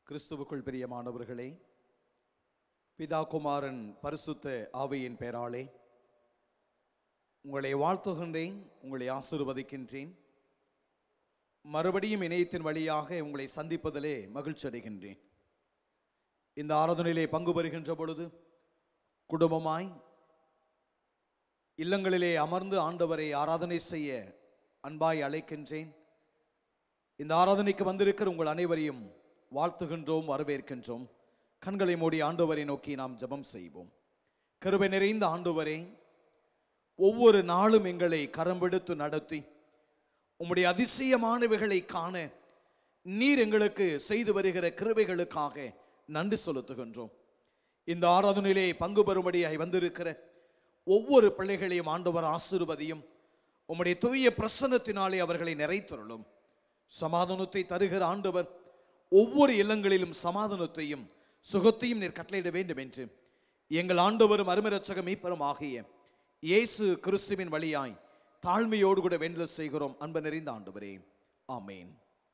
கிறிஸ்துவுக்குள் பிரியமானவர்களே பிதா குமாரன் பரிசுத்த ஆவியின் பெயராலே உங்களை வாழ்த்துகின்றேன் உங்களை ஆசீர்வதிக்கின்றேன் மறுபடியும் இணையத்தின் வழியாக உங்களை சந்திப்பதிலே மகிழ்ச்சி அடைகின்றேன் இந்த ஆராதனையிலே பங்கு பெறுகின்ற பொழுது குடும்பமாய் இல்லங்களிலே அமர்ந்து ஆண்டவரை ஆராதனை செய்ய அன்பாய் அழைக்கின்றேன் இந்த ஆராதனைக்கு வந்திருக்கிற உங்கள் அனைவரையும் வாழ்த்துகின்றோம் வரவேற்கின்றோம் கண்களை மூடி ஆண்டவரை நோக்கி நாம் ஜெபம் செய்வோம் கருவை நிறைந்த ஆண்டவரே ஒவ்வொரு நாளும் எங்களை கரம் பிடித்து நடத்தி உம்முடைய அதிசயமானவைகளை காண நீர் எங்களுக்கு செய்து வருகிற கிருபைகளுக்காக நன்றி செலுத்துகின்றோம் இந்த ஆராதனையிலே பங்கு பெறும்படியாய் வந்திருக்கிற ஒவ்வொரு பிள்ளைகளையும் ஆண்டவர் ஆசீர்வதியும் உம்முடைய தூய பிரசன்னத்தினாலே அவர்களை நிறைத்தருளும் சமாதானத்தை தருகிற ஆண்டவர் ஒவ்வொரு இல்லங்களிலும் சமாதானத்தையும் சுகத்தையும் நீர் கட்டளையிட வேண்டும் என்று எங்கள் ஆண்டவரும் அருமரட்சக மீட்பரும் ஆகிய இயேசு கிறிஸ்துவின் வழியாய் தாழ்மையோடு கூட வேண்டுதல் செய்கிறோம் அன்பு நிறைந்த ஆண்டவரே ஆமேன்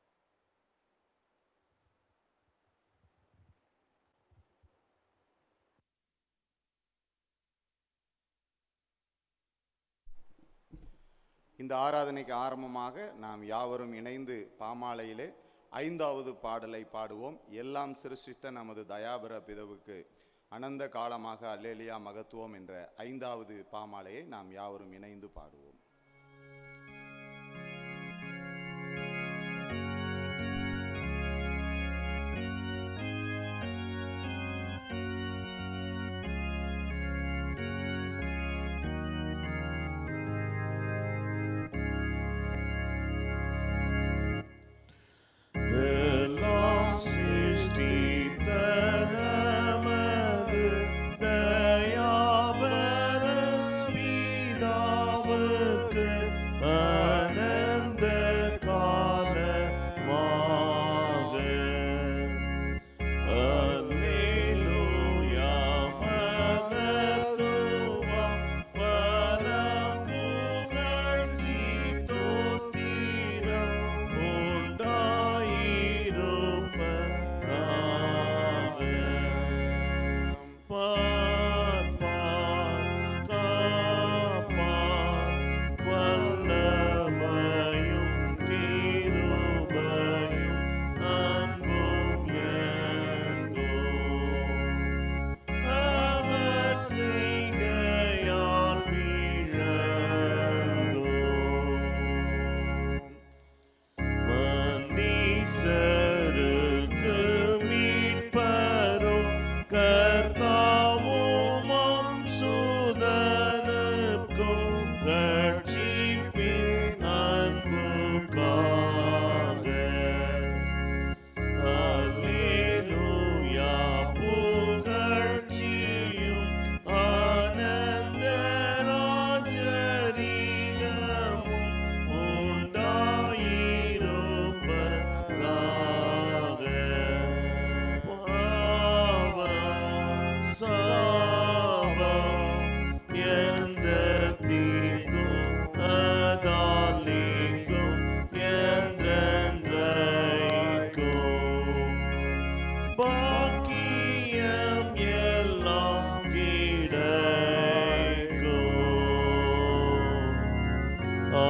இந்த ஆராதனைக்கு ஆரம்பமாக நாம் யாவரும் இணைந்து பாமாலையிலே ஐந்தாவது பாடலை பாடுவோம் எல்லாம் சிருஷ்டித்த நமது தயாபர பிதவுக்கு அனந்த காலமாக அல்லேலியா மகத்துவம் என்ற ஐந்தாவது பாமாலையை நாம் யாவரும் இணைந்து பாடுவோம் எல்லாம் சிருஷ்டித்த நமது தயாபரன் பிதாவுக்கு அனந்த காலமாக அல்லேலூயா மகத்துவம் பரம் புகழ்ச்சி தோத்திரம் உண்டாயிருப்பதாக பார் பார் காப்பார் வல்லமையும் கிருபையும் அன்பும் எங்கும் அவர் செய்கையால் விளங்கும் மன்னீசருக்கு மீட்பரும் கர்த்தாவும் சுதனுக்கும் ரட்சிப்பின் அன்புக்காக அல்லேலூயா புகழ்ச்சியும் ஆனந்த ராஜரீகமும் உண்டாயிருப்பதாக பாவம் சாபம் எந்த தீங்கும் அதால் நீங்கும் என்றென்றைக்கும் பாக்கியம் எல்லாம் கிடைக்கும்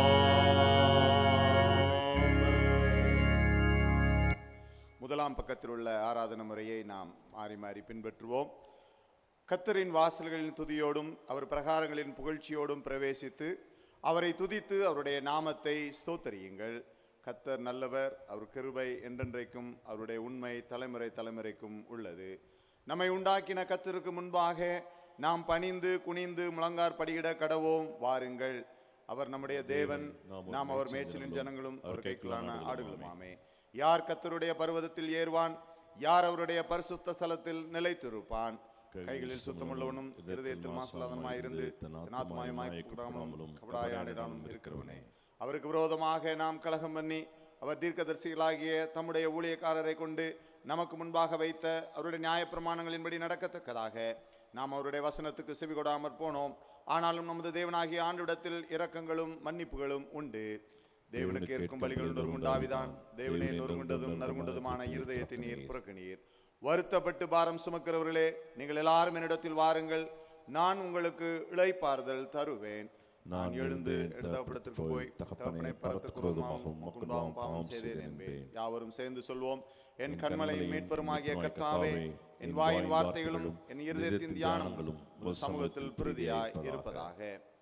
ஆமென். முதலாம் பக்கத்தில் உள்ள ஆராதனை முறையை நாம் மாறி மாறி பின்பற்றுவோம் கத்தரின் வாசல்களின் துதியோடும் அவர் பிரகாரங்களின் புகழ்ச்சியோடும் பிரவேசித்து அவரை துதித்து அவருடைய நாமத்தை ஸ்தோத்தரியுங்கள் கத்தர் நல்லவர் அவர் கிருபை என்றென்றைக்கும் அவருடைய உண்மை தலைமுறை தலைமுறைக்கும் உள்ளது நம்மை உண்டாக்கின கத்தருக்கு முன்பாக நாம் பணிந்து குனிந்து முழங்கார் படியிட கடவோம் வாருங்கள் அவர் நம்முடைய தேவன் நாம் அவர் மேய்ச்சலின் ஜனங்களும் அவர் கைக்குள்ளான ஆடுகளுமாமே யார் கத்தருடைய பர்வதத்தில் ஏறுவான் யார் அவருடைய பரிசுத்த ஸ்தலத்தில் நிலைத்திருப்பான் கைகளில் சுத்தமுள்ளவனும் இருதயத்தில் மாசலாதனமாய் இருந்து ஆத்மாயமாய் கூடாமலும் கபடாயானிடானும் இருக்கிறவனே அவருக்கு விரோதமாக நாம் கலகம் பண்ணி அவர் தீர்க்கதரிசிகளாகிய தம்முடைய ஊழியக்காரரை கொண்டு நமக்கு முன்பாக வைத்த அவருடைய நியாயப்பிரமாணங்களின்படி நடக்கத்தக்கதாக நாம் அவருடைய வசனத்துக்கு செவி கொடாமற் போனோம் ஆனாலும் நமது தேவனாகிய ஆண்டிடத்தில் இரக்கங்களும் மன்னிப்புகளும் உண்டு தேவனுக்கு ஏற்கும் பலிகள் நொறுங்குண்டாவிதான் தேவனே நொறுங்குண்டதும் நறுங்குண்டதுமான இருதயத்தை நீர் புறக்கணீர் வருத்தப்பட்டு பாரம் சுமக்கிறவர்களே நீங்கள் எல்லாரும் என்னிடத்தில் வாருங்கள் நான் உங்களுக்கு இளைப்பாறுதல் தருவேன் நான் எழுந்து இடத்தப்படத்திற்கு போய் தகப்பனை பரத்துக்கு விரோதமாகவும் உமக்குண்டாகவும் பாவம் செய்தேன் என்பேன் யாவரும் சேர்ந்து சொல்வோம் என் கண்மலையும் மீட்பருமாகிய கர்த்தாவே என் வாயின் வார்த்தைகளும் என் இருதயத்தின் தியானங்களும் உமது சமூகத்தில் பிரதியாய் இருப்பதாக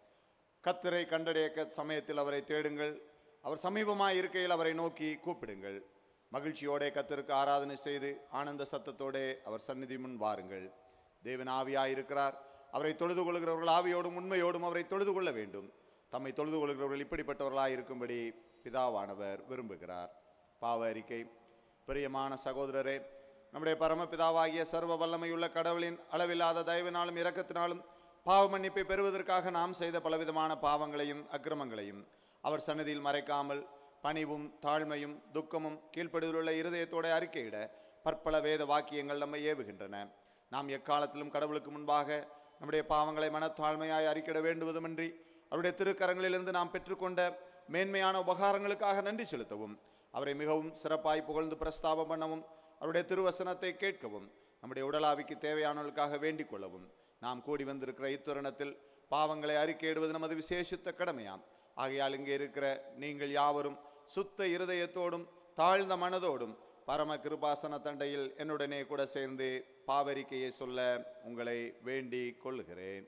கத்தரை கண்டடைய சமயத்தில் அவரை தேடுங்கள் அவர் சமீபமாய் இருக்கையில் அவரை நோக்கி கூப்பிடுங்கள் மகிழ்ச்சியோட கத்தருக்கு ஆராதனை செய்து ஆனந்த சத்தத்தோடே அவர் சந்நிதி முன் வாருங்கள் தேவன் ஆவியாய் இருக்கிறார் அவரை தொழுது கொள்கிறவர்கள் ஆவியோடும் உண்மையோடும் அவரை தொழுது கொள்ள வேண்டும் தம்மை தொழுது கொள்கிறவர்கள் இப்படிப்பட்டவர்களாய் இருக்கும்படி பிதாவானவர் விரும்புகிறார் பாவ அறிக்கை பிரியமான சகோதரரே நம்முடைய பரமபிதாவாகிய சர்வ வல்லமையுள்ள கடவுளின் அளவில்லாத தயவினாலும் இரக்கத்தினாலும் பாவ மன்னிப்பை பெறுவதற்காக நாம் செய்த பலவிதமான பாவங்களையும் அக்கிரமங்களையும் அவர் சன்னதியில் மறைக்காமல் பணிவும் தாழ்மையும் துக்கமும் கீழ்ப்படுதலுள்ள இருதயத்தோட அறிக்கையிட பற்பல வேத வாக்கியங்கள் நம்மை ஏவுகின்றன நாம் எக்காலத்திலும் கடவுளுக்கு முன்பாக நம்முடைய பாவங்களை மனத்தாழ்மையாய் அறிக்கையிட வேண்டுவதுமின்றி அவருடைய திருக்கரங்களிலிருந்து நாம் பெற்றுக்கொண்ட மேன்மையான உபகாரங்களுக்காக நன்றி செலுத்தவும் அவரை மிகவும் சிறப்பாய் புகழ்ந்து பிரஸ்தாபம் பண்ணவும் அவருடைய திருவசனத்தை கேட்கவும் நம்முடைய உடலாவிக்கு தேவையானவர்களுக்காக வேண்டிக் கொள்ளவும் நாம் கூடி வந்திருக்கிற இத்தருணத்தில் பாவங்களை அறிக்கையிடுவது நமது விசேஷித்த கடமையாம் ஆகையால் இங்கே இருக்கிற நீங்கள் யாவரும் சுத்த இருதயத்தோடும் தாழ்ந்த மனதோடும் பரம கிருபாசன தண்டையில் என்னுடனே கூட சேர்ந்து பாவரிக்கையை சொல்ல உங்களை வேண்டி கொள்ளுகிறேன்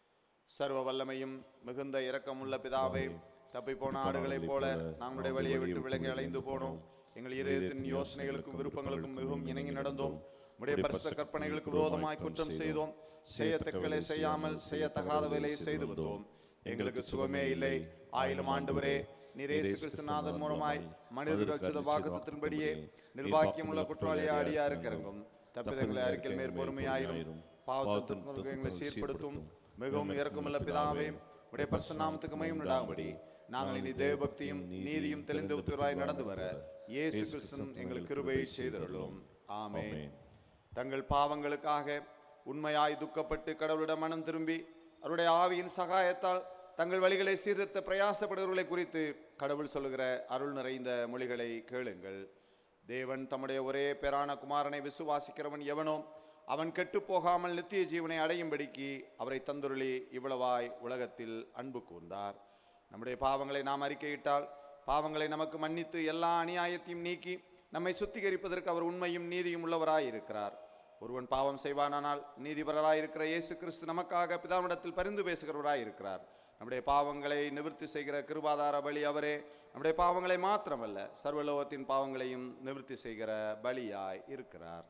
சர்வ வல்லமையும் மிகுந்த இரக்கமுள்ள பிதாவே தப்பிப்போன ஆடுகளைப் போல நாங்களுடைய வழியை விட்டு விலகி அலைந்து போனோம் எங்கள் இதயத்தின் யோசனைகளுக்கும் விருப்பங்களுக்கும் மிகவும் இணங்கி நடந்தோம் உடைய பரிசு கற்பனைகளுக்கு விரோதமாய் குற்றம் செய்தோம் செய்யத்தக்கலை செய்யாமல் செய்யத்தகாத வேலையை செய்து வந்தோம் எங்களுக்கு சுகமே இல்லை ஆயிரம் ஆண்டவரே நீரேசு கிறிஸ்துநாதன் மூலமாய் மனிதர்கள் சில வாக்குத்தின்படியே நிர்வாக்கியமுள்ள குற்றவாளியை அடியா இருக்கிறங்கும் தப்பிதங்களை அறிக்கை மேற் பொறுமையாயிரும் பாவத்திற்கு எங்களை சீர்படுத்தும் மிகவும் இறக்கமுள்ள பிதாவே உடைய பரிசுநாமத்துக்கு மயம் உண்டாகும்படி நாங்கள் இனி தேவபக்தியும் நீதியும் தெளிந்த உத்தரவாய் நடந்து வர இயேசு கிறிஸ்துவும் எங்களுக்கு கிருபையை செய்தருளும் ஆமென் தங்கள் பாவங்களுக்காக உண்மையாய் துக்கப்பட்டு கடவுளிடம் மனம் திரும்பி அவருடைய ஆவியின் சகாயத்தால் தங்கள் வழிகளை சீர்திருத்த பிரயாசப்படுகிறவர்களை குறித்து கடவுள் சொல்லுகிற அருள் நிறைந்த மொழிகளை கேளுங்கள் தேவன் தம்முடைய ஒரே பேரான குமாரனை விசுவாசிக்கிறவன் எவனோ அவன் கெட்டு போகாமல் நித்திய ஜீவனை அடையும்படிக்கு அவரை தந்துருளி இவ்வளவாய் உலகத்தில் அன்பு கூர்ந்தார் நம்முடைய பாவங்களை நாம் அறிக்கையிட்டால் பாவங்களை நமக்கு மன்னித்து எல்லா அநியாயத்தையும் நீக்கி நம்மை சுத்திகரிப்பதற்கு அவர் உண்மையும் நீதியும் உள்ளவராய் இருக்கிறார் ஒருவன் பாவம் செய்வானானால் நீதிபரராய் இருக்கிற இயேசு கிறிஸ்து நமக்காக பிதாவிடத்தில் பரிந்து பேசுகிறவராய் இருக்கிறார் நம்முடைய பாவங்களை நிவர்த்தி செய்கிற கிருபாதார பலி அவரே நம்முடைய பாவங்களை மாத்திரமல்ல சர்வலோகத்தின் பாவங்களையும் நிவர்த்தி செய்கிற பலியாய் இருக்கிறார்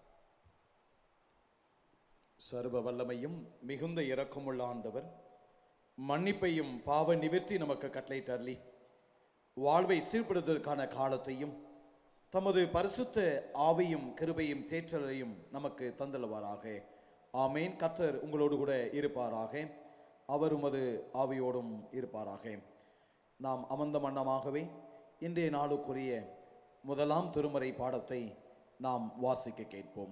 சர்வ வல்லமையும் மிகுந்த இரக்கமுள்ள ஆண்டவர் மன்னிப்பையும் பாவ நிவர்த்தி நமக்கு கட்டளையிட்டர்லி வாழ்வை சீர்படுத்துவதற்கான காலத்தையும் தமது பரிசுத்த ஆவியும் கிருபையும் தேற்றலையும் நமக்கு தந்தழுவாராக ஆமேன் கத்தர் உங்களோடு கூட இருப்பாராக அவர் உமது ஆவியோடும் இருப்பாராக நாம் அமர்ந்த மன்னமாகவே இன்றைய நாளுக்குரிய முதலாம் திருமறை பாடத்தை நாம் வாசிக்க கேட்போம்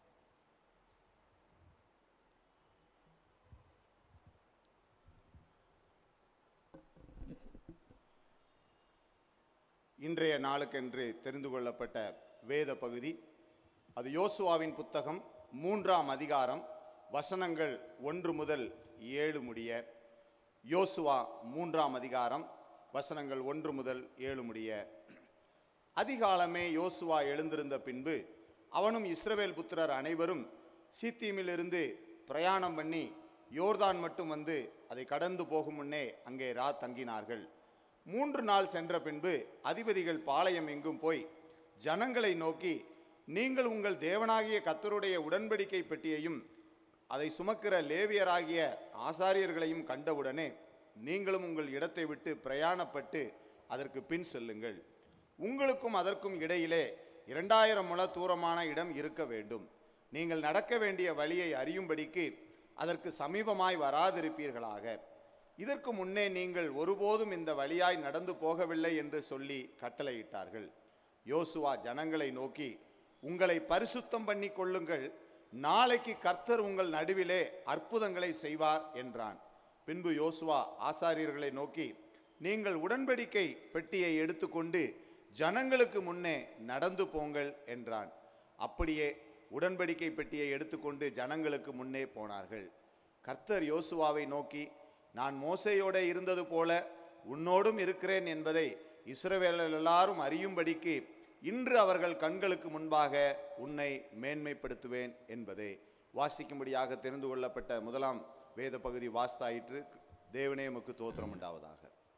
இன்றைய நாளுக்கென்று தெரிந்து கொள்ளப்பட்ட வேத பகுதி அது யோசுவாவின் புத்தகம் மூன்றாம் அதிகாரம் வசனங்கள் ஒன்று முதல் ஏழு முடிய யோசுவா மூன்றாம் அதிகாரம் வசனங்கள் ஒன்று முதல் ஏழு முடிய அதிகாலமே யோசுவா எழுந்திருந்த பின்பு அவனும் இஸ்ரவேல் புத்திரர் அனைவரும் சீத்தீமிலிருந்து பிரயாணம் பண்ணி யோர்தான் மட்டும் வந்து அதை கடந்து போகும் முன்னே அங்கே ரா தங்கினார்கள் மூன்று நாள் சென்ற பின்பு அதிபதிகள் பாளையம் எங்கும் போய் ஜனங்களை நோக்கி நீங்கள் உங்கள் தேவனாகிய கத்தருடைய உடன்படிக்கை பெட்டியையும் அதை சுமக்கிற லேவியராகிய ஆசாரியர்களையும் கண்டவுடனே நீங்களும் உங்கள் இடத்தை விட்டு பிரயாணப்பட்டு அதற்கு பின் செல்லுங்கள் உங்களுக்கும் அதற்கும் இடையிலே இரண்டாயிரம் முழ தூரமான இடம் இருக்க வேண்டும் நீங்கள் நடக்க வேண்டிய வழியை அறியும்படிக்கு அதற்கு சமீபமாய் வராதிருப்பீர்களாக இதற்கு முன்னே நீங்கள் ஒருபோதும் இந்த வழியாய் நடந்து போகவில்லை என்று சொல்லி கட்டளையிட்டார்கள் யோசுவா ஜனங்களை நோக்கி உங்களை பரிசுத்தம் பண்ணி கொள்ளுங்கள் நாளைக்கு கர்த்தர் உங்கள் நடுவிலே அற்புதங்களை செய்வார் என்றான் பின்பு யோசுவா ஆசாரியர்களை நோக்கி நீங்கள் உடன்படிக்கை பெட்டியை எடுத்துக்கொண்டு ஜனங்களுக்கு முன்னே நடந்து போங்கள் என்றான் அப்படியே உடன்படிக்கை பெட்டியை எடுத்துக்கொண்டு ஜனங்களுக்கு முன்னே போனார்கள் கர்த்தர் யோசுவாவை நோக்கி நான் மோசையோட இருந்தது போல உன்னோடும் இருக்கிறேன் என்பதை இஸ்ரவேலர் எல்லாரும் அறியும்படிக்கு இன்று அவர்கள் கண்களுக்கு முன்பாக உன்னை மேன்மைப்படுத்துவேன் என்பதே வாசிக்கும்படியாக தெரிந்து கொள்ளப்பட்ட முதலாம் வேத பகுதி வாஸ்தாயிற்று தேவனே உமக்கு தோத்திரம் உண்டாவதாக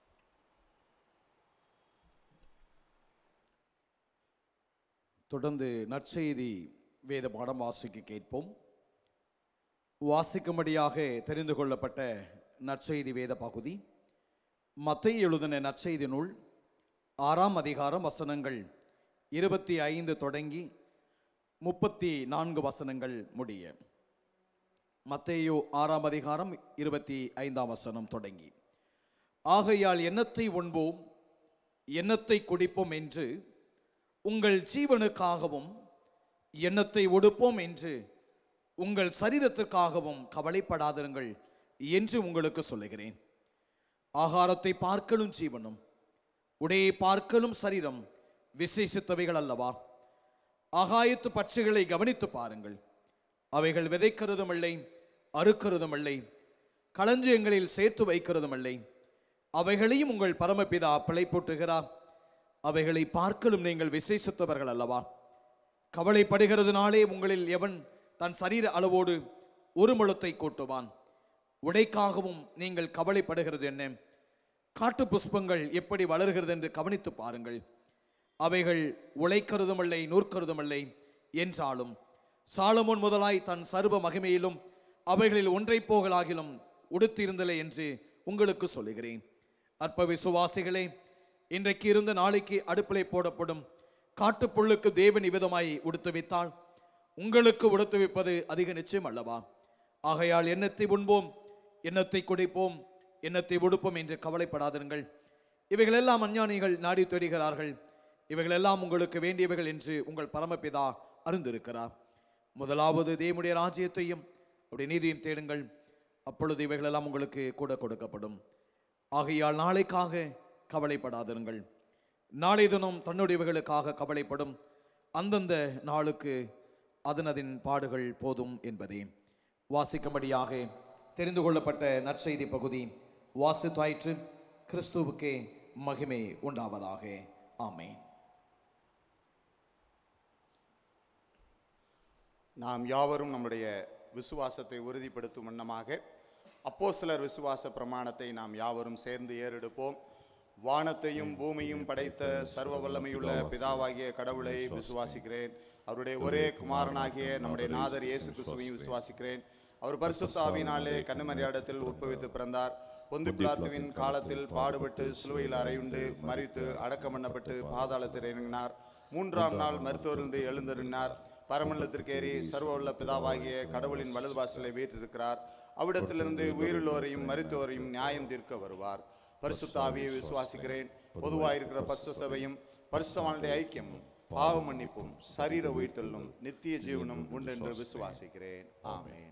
தொடர்ந்து நற்செய்தி வேத பாடம் வாசிக்க கேட்போம் வாசிக்கும்படியாக தெரிந்து கொள்ளப்பட்ட நற்செய்தி வேத பகுதி மத்திய எழுதின நற்செய்தி நூல் ஆறாம் அதிகாரம் வசனங்கள் இருபத்தி ஐந்து தொடங்கி முப்பத்தி நான்கு வசனங்கள் முடிய மத்தேயு ஆறாம் அதிகாரம் இருபத்தி ஐந்தாம் வசனம் தொடங்கி ஆகையால் எண்ணத்தை உண்போம் எண்ணத்தை குடிப்போம் என்று உங்கள் ஜீவனுக்காகவும் எண்ணத்தை ஒடுப்போம் என்று உங்கள் சரீரத்திற்காகவும் கவலைப்படாதிருங்கள் என்று உங்களுக்கு சொல்லுகிறேன் ஆகாரத்தை பார்க்கலும் ஜீவனும் உடையை பார்க்கலும் சரீரம் விசேஷித்தவைகள் அல்லவா ஆகாயத்து பட்சிகளை கவனித்து பாருங்கள் அவைகள் விதைக்கிறதும் இல்லை அறுக்கிறதும் இல்லை களஞ்சியங்களில் சேர்த்து வைக்கிறதும் இல்லை அவைகளையும் உங்கள் பரமபிதா பிழைப்பூட்டுகிறார் அவைகளை பார்க்கலும் நீங்கள் விசேஷித்தவர்கள் அல்லவா கவலைப்படுகிறதுனாலே உங்களில் எவன் தன் சரீர அளவோடு ஒரு முழத்தை கூட்டுவான் உடைக்காகவும் நீங்கள் கவலைப்படுகிறது என்ன காட்டு புஷ்பங்கள் எப்படி வளர்கிறது என்று கவனித்து பாருங்கள் அவைகள் உழைக்கிறதுமில்லை நூற்கிறதுமில்லை என்றாலும் சாலமோன் முதலாய் தன் சர்வ மகிமையிலும் அவைகளில் ஒன்றை போகலாகிலும் உடுத்திருந்தலை என்று உங்களுக்கு சொல்லுகிறேன் அற்ப விசுவாசிகளே இன்றைக்கு இருந்த நாளைக்கு அடுப்பிலே போடப்படும் காட்டுப்புல்லுக்கு தேவன் இவ்விதமாய் உடுத்து வைத்தால் உங்களுக்கு உடுத்து வைப்பது அதிக நிச்சயம் அல்லவா ஆகையால் எண்ணத்தை உண்போம் எண்ணத்தை குடிப்போம் எண்ணத்தை உடுப்போம் என்று கவலைப்படாதிருங்கள் இவைகளெல்லாம் அஞ்ஞானிகள் நாடி தேடுகிறார்கள் இவைகளெல்லாம் உங்களுக்கு வேண்டியவைகள் என்று உங்கள் பரமபிதா அறிந்திருக்கிறார் முதலாவது தேவனுடைய ராஜ்யத்தையும் அவருடைய நீதியும் தேடுங்கள் அப்பொழுது இவைகளெல்லாம் உங்களுக்கு கூட கொடுக்கப்படும் ஆகையால் நாளைக்காக கவலைப்படாதிருங்கள் நாளை தினம் தன்னுடையவைகளுக்காக கவலைப்படும் அந்தந்த நாளுக்கு அதனதின் பாடுகள் போதும் என்பதே வாசிக்கும்படியாக தெரிந்து கொள்ளப்பட்ட நற்செய்தி பகுதி வாசித்தாயிற்று கிறிஸ்துவுக்கே மகிமை உண்டாவதாக ஆமென் நாம் யாவரும் நம்முடைய விசுவாசத்தை உறுதிப்படுத்தும் வண்ணமாக அப்போஸ்தலர் விசுவாச பிரமாணத்தை நாம் யாவரும் சேர்ந்து ஏறெடுப்போம் வானத்தையும் பூமியும் படைத்த சர்வ வல்லமையுள்ள பிதாவாகிய கடவுளை விசுவாசிக்கிறேன் அவருடைய ஒரே குமாரனாகிய நம்முடைய நாதர் இயேசு கிறிஸ்துவையும் விசுவாசிக்கிறேன் அவர் பரிசுத்த ஆவியினாலே கன்னிமரியாடத்தில் உட்பவித்து பிறந்தார் பொந்து பிலாத்துவின் காலத்தில் பாடுபட்டு சிலுவையில் அறையுண்டு மறித்து அடக்கம் பண்ணப்பட்டு பாதாளத்தில் இறங்கினார் மூன்றாம் நாள் மருத்துவருந்து எழுந்தருளினார் பரமண்டலத்திற்கேறி சர்வ பிதாவாகிய கடவுளின் வலது வாசலை வீற்றிருக்கிறார் அவ்விடத்திலிருந்து உயிருள்ளோரையும் மருத்துவரையும் நியாயம் தீர்க்க வருவார் பரிசுத்த ஆவியை விசுவாசிக்கிறேன் பொதுவாக இருக்கிற பரிசுத்த சபையும் பரிசுத்தவானுடைய ஐக்கியமும் பாவ மன்னிப்பும் சரீர உயிர்த்தலும் நித்திய ஜீவனும் உண்டென்று விசுவாசிக்கிறேன் ஆமென்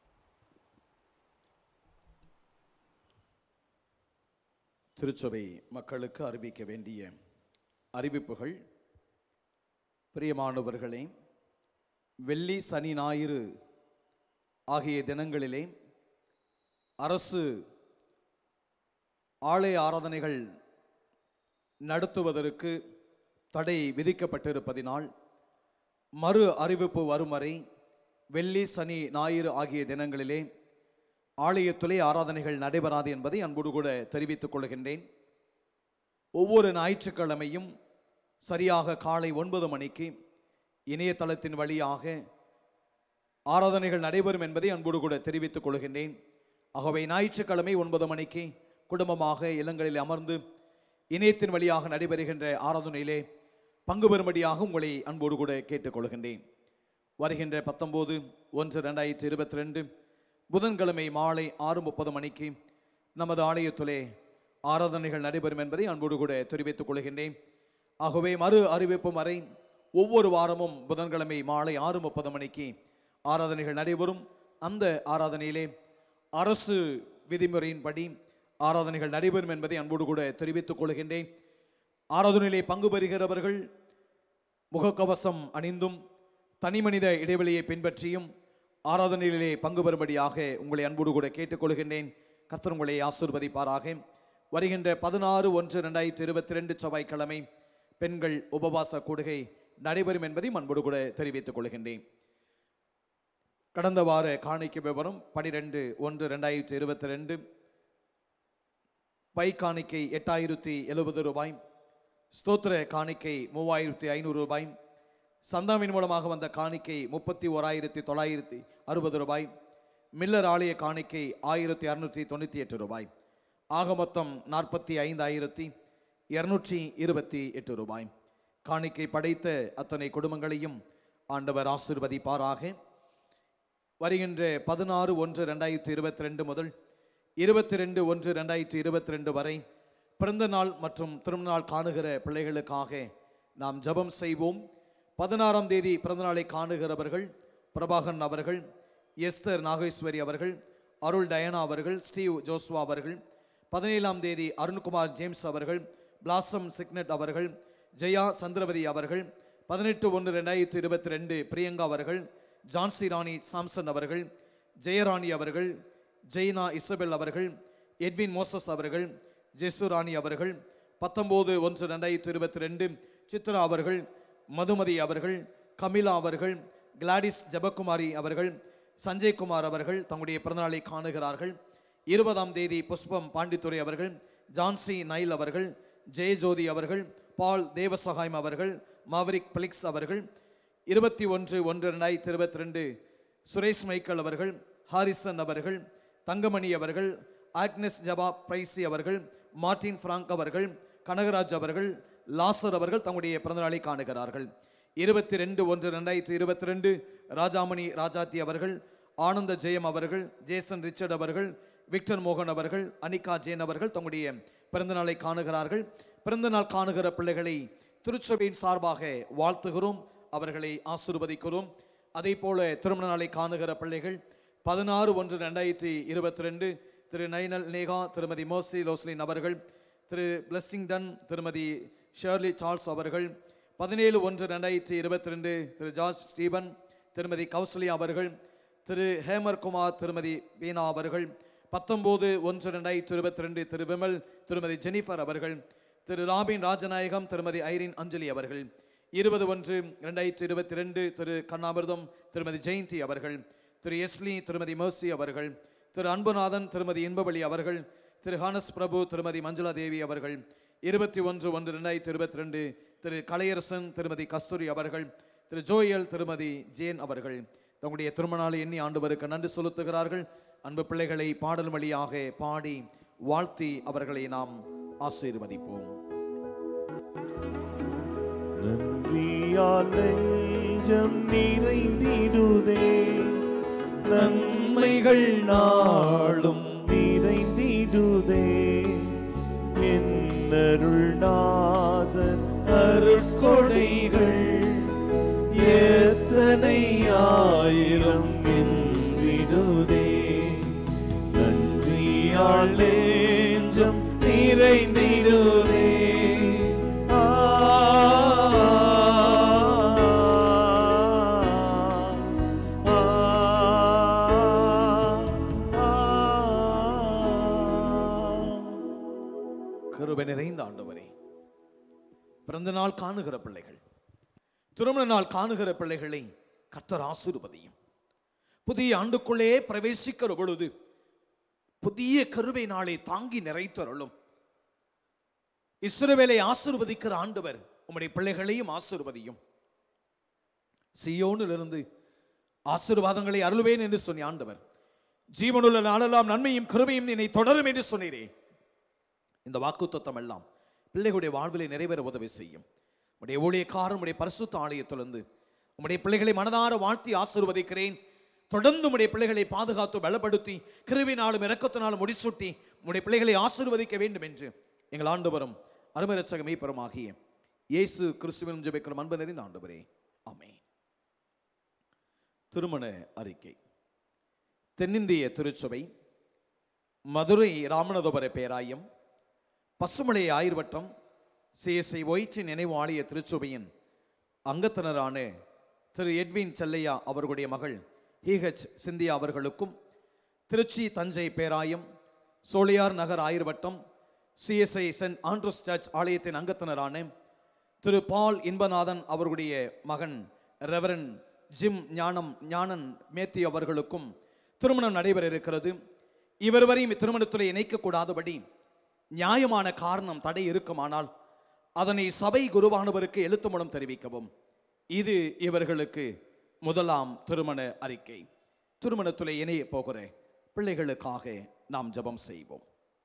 திருச்சபை மக்களுக்கு அறிவிக்க வேண்டிய அறிவிப்புகள் பிரியமானவர்களே வெள்ளி சனி ஞாயிறு ஆகிய தினங்களிலே அரசு ஆலய ஆராதனைகள் நடத்துவதற்கு தடை விதிக்கப்பட்டிருப்பதினால் மறு அறிவிப்பு வரும் வரை வெள்ளி சனி ஞாயிறு ஆகிய தினங்களிலே ஆலயத்திலே ஆராதனைகள் நடைபெறாது என்பதை அன்போடு கூட தெரிவித்துக் கொள்கின்றேன் ஒவ்வொரு ஞாயிற்றுக்கிழமையும் சரியாக காலை ஒன்பது மணிக்கு இணையதளத்தின் வழியாக ஆராதனைகள் நடைபெறும் என்பதை அன்போடு கூட தெரிவித்துக் கொள்கின்றேன் ஆகவே ஞாயிற்றுக்கிழமை ஒன்பது மணிக்கு குடும்பமாக இல்லங்களில் அமர்ந்து இணையத்தின் வழியாக நடைபெறுகின்ற ஆராதனையிலே பங்கு பெறும்படியாக உங்களை அன்போடு கூட கேட்டுக்கொள்கின்றேன் வருகின்ற பத்தொம்போது ஒன்று ரெண்டாயிரத்தி இருபத்தி ரெண்டு புதன்கிழமை மாலை ஆறு முப்பது மணிக்கு நமது ஆலயத்திலே ஆராதனைகள் நடைபெறும் என்பதை அன்போடு கூட தெரிவித்துக் கொள்கின்றேன் ஆகவே மறு அறிவிப்பும் வரை ஒவ்வொரு வாரமும் புதன்கிழமை மாலை ஆறு முப்பது மணிக்கு ஆராதனைகள் நடைபெறும் அந்த ஆராதனையிலே அரசு விதிமுறையின்படி ஆராதனைகள் நடைபெறும் என்பதை அன்போடு கூட தெரிவித்துக் கொள்கின்றேன் ஆராதனையிலே பங்கு பெறுகிறவர்கள் முகக்கவசம் அணிந்தும் தனிமனித இடைவெளியை பின்பற்றியும் ஆராதனையிலே பங்கு பெறும்படியாக உங்களை அன்போடு கூட கேட்டுக்கொள்கின்றேன் கர்த்தர் உங்களை ஆசீர்வதிப்பாராக வருகின்ற பதினாறு ஒன்று ரெண்டாயிரத்தி இருபத்தி ரெண்டு செவ்வாய்க்கிழமை பெண்கள் உபவாச கூடுகை நடைபெறும் என்பதையும் அன்போடு கூட தெரிவித்துக் கொள்கின்றேன் கடந்த வார காணிக்கை விவரம் பனிரெண்டு ஒன்று ரெண்டாயிரத்தி இருபத்தி ரெண்டு பை காணிக்கை எட்டாயிரத்தி எழுபது ரூபாய் ஸ்தோத்திர காணிக்கை மூவாயிரத்தி ஐநூறு ரூபாய் சந்தாவின் மூலமாக வந்த காணிக்கை முப்பத்தி ஓராயிரத்தி தொள்ளாயிரத்தி அறுபது ரூபாய் மில்லர் ஆலய காணிக்கை ஆயிரத்தி அறுநூற்றி தொண்ணூற்றி எட்டு ரூபாய் ஆக மொத்தம் நாற்பத்தி ஐந்தாயிரத்தி இருநூற்றி இருபத்தி எட்டு ரூபாய் காணிக்கை படைத்த அத்தனை குடும்பங்களையும் ஆண்டவர் ஆசிர்வதிப்பாராக வருகின்ற பதினாறு ஒன்று ரெண்டாயிரத்தி இருபத்தி ரெண்டு முதல் இருபத்தி ரெண்டு ஒன்று ரெண்டாயிரத்தி இருபத்தி ரெண்டு வரை பிறந்த நாள் மற்றும் திருமணநாள் காணுகிற பிள்ளைகளுக்காக நாம் ஜெபம் செய்வோம் பதினாறாம் தேதி பிறந்தநாளை காணுகிறவர்கள் பிரபாகரன் அவர்கள் எஸ்தர் நாகேஸ்வரி அவர்கள் அருள் டயனா அவர்கள் ஸ்டீவ் ஜோஸ்வா அவர்கள் பதினேழாம் தேதி அருண்குமார் ஜேம்ஸ் அவர்கள் பிளாசம் சிக்னட் அவர்கள் ஜெயா சந்திரவதி அவர்கள் பதினெட்டு ஒன்று ரெண்டாயிரத்தி இருபத்தி ரெண்டு பிரியங்கா அவர்கள் ஜான்சி ராணி சாம்சன் அவர்கள் ஜெயராணி அவர்கள் ஜெய்னா இசபெல் அவர்கள் எட்வின் மோசஸ் அவர்கள் ஜெசு ராணி அவர்கள் பத்தொம்போது ஒன்று ரெண்டாயிரத்தி இருபத்தி ரெண்டு சித்ரா அவர்கள் மதுமதி அவர்கள் கமிலா அவர்கள் கிளாடிஸ் ஜெபக்குமாரி அவர்கள் சஞ்சய் குமார் அவர்கள் தங்களுடைய பிறந்தநாளை காணுகிறார்கள் இருபதாம் தேதி புஷ்பம் பாண்டித்துரை அவர்கள் ஜான்சி நைல் அவர்கள் ஜெயஜோதி அவர்கள் பால் தேவசகாயம் அவர்கள் மாவரிக் பிளிக்ஸ் அவர்கள் இருபத்தி ஒன்று ஒன்று ரெண்டாயிரத்தி இருபத்தி ரெண்டு சுரேஷ் மைக்கேல் அவர்கள் ஹாரிசன் அவர்கள் தங்கமணி அவர்கள் ஆக்னஸ் ஜபா பிரைசி அவர்கள் மார்டின் பிராங்க் அவர்கள் கனகராஜ் அவர்கள் லாசர் அவர்கள் தங்களுடைய பிறந்தநாளை காணுகிறார்கள் இருபத்தி ரெண்டு ஒன்று ரெண்டாயிரத்தி இருபத்தி ரெண்டு ராஜாமணி ராஜாத்தி அவர்கள் ஆனந்த ஜெயம் அவர்கள் ஜேசன் ரிச்சர்ட் அவர்கள் விக்டர் மோகன் அவர்கள் அனிகா ஜெயின் அவர்கள் தங்களுடைய பிறந்தநாளை காணுகிறார்கள் பிறந்தநாள் காணுகிற பிள்ளைகளை திருச்சபையின் சார்பாக வாழ்த்துகிறோம் அவர்களை ஆசீர்வதிக்கிறோம் அதே போல திருமண நாளை காணுகிற பிள்ளைகள் பதினாறு ஒன்று ரெண்டாயிரத்தி இருபத்தி ரெண்டு திரு நைனல் நேகா திருமதி மோசி லோஸ்லின் அவர்கள் திரு பிளஸ்ஸிங்டன் திருமதி ஷேர்லி சார்ல்ஸ் அவர்கள் பதினேழு ஒன்று ரெண்டாயிரத்தி இருபத்தி ரெண்டு திரு ஜார்ஜ் ஸ்டீபன் திருமதி கௌசல்யா அவர்கள் திரு ஹேமர் குமார் திருமதி பீனா அவர்கள் பத்தொம்போது ஒன்று ரெண்டாயிரத்தி இருபத்தி ரெண்டு திரு விமல் திருமதி ஜெனிஃபர் அவர்கள் திரு ராபின் ராஜநாயகம் திருமதி ஐரின் அஞ்சலி அவர்கள் இருபது ஒன்று ரெண்டாயிரத்தி இருபத்தி ரெண்டு திரு கண்ணாமிர்தம் திருமதி ஜெயந்தி அவர்கள் திரு எஸ்லி திருமதி மர்சி அவர்கள் திரு அன்புநாதன் திருமதி இன்பவழி அவர்கள் திரு ஹானஸ் பிரபு திருமதி மஞ்சுளா தேவி அவர்கள் இருபத்தி ஒன்று ஒன்று ரெண்டாயிரத்தி இருபத்தி ரெண்டு திரு கலையரசன் திருமதி கஸ்தூரி அவர்கள் திரு ஜோயல் திருமதி ஜேன் அவர்கள் தங்களுடைய திருமணாலை எண்ணி ஆண்டவருக்கு நன்றி செலுத்துகிறார்கள் அன்பு பிள்ளைகளை பாடல் வழியாக பாடி வாழ்த்தி அவர்களை நாம் ஆசீர்வதிப்போம் நன்றியால் நெஞ்சம் நிறைந்திடுதே நன்மைகள் நாளும் நிறைந்திடுதே என்னருள் நாதன் அருட்கொடைகள் எத்தனை ஆயிரம் என்றிடுதே நன்றியால் நெஞ்சம் நிறைந்திடுதே ஆ ஆ கிருபை நிறைந்த ஆண்டவரே பிறந்த நாள் காணுகிற பிள்ளைகள் திருமண நாள் காணுகிற பிள்ளைகளை கர்த்தர் ஆசீர்வதியும் புதிய ஆண்டுக்குள்ளே பிரவேசிக்கிற பொழுது புதிய கருவை நாளை தாங்கி நிறைத்தருளும் இஸ்ரவேலை ஆசீர்வதிக்கிற ஆண்டவர் உம்முடைய பிள்ளைகளையும் ஆசீர்வதியும் சியோனிலிருந்து ஆசீர்வாதங்களை அருள்வேன் என்று சொன்ன ஆண்டவர் ஜீவனுள்ள நாளெல்லாம் நன்மையும் கருமையும் என்னை தொடரும் என்று சொன்னீரே இந்த வாக்குத்தத்தம் எல்லாம் பிள்ளைகளுடைய வாழ்விலை நிறைவேற உதவி செய்யும் உடைய ஊழியக்காரன் உடைய பரிசுத்த ஆலயத்திலிருந்து உம்முடைய பிள்ளைகளை மனதார வாழ்த்தி ஆசீர்வதிக்கிறேன் தொடர்ந்து உம்முடைய பிள்ளைகளை பாதுகாத்து பலப்படுத்தி கிருவினாலும் இரக்கத்தினாலும் முடிசூட்டி உம்முடைய பிள்ளைகளை ஆசீர்வதிக்க வேண்டும் என்று எங்கள் ஆண்டவரும் அருமரட்சக மெய்ப்பெருமாகிய இயேசு கிறிஸ்துவின் ஜெபிக்கிறோம் அன்பு நிறைந்த ஆண்டவரே ஆமென் திருமண அறிக்கை தென்னிந்திய திருச்சபை மதுரை ராமநாதபுர பேராயம் பசுமலை ஆயிரவட்டம் சிஎஸ்ஐ ஒயிற்றின் நினைவு ஆலய திருச்சபையின் அங்கத்தினரான திரு எட்வின் செல்லையா அவர்களுடைய மகள் ஹிஹெச் சிந்தியா அவர்களுக்கும் திருச்சி தஞ்சை பேராயம் சோழியார் நகர் ஆயிரவட்டம் சிஎஸ்ஐ சென்ட் ஆண்ட்ரூஸ் சர்ச் ஆலயத்தின் அங்கத்தினரான திரு பால் இன்பநாதன் அவர்களுடைய மகன் ரெவரன் ஜிம் ஞானம் ஞானன் மேத்யூ அவர்களுக்கும் திருமணம் நடைபெற இருக்கிறது இவர்வரையும் திருமணத்தில் இணைக்கக்கூடாதபடி நியாயமான காரணம் தடை இருக்குமானால் அதனை சபை குருவானவருக்கு எழுத்து மூலம் தெரிவிக்கவும் இது இவர்களுக்கு முதலாம் திருமண அறிக்கை திருமணத்தில் இணைய போகிற பிள்ளைகளுக்காக நாம் ஜெபம் செய்வோம்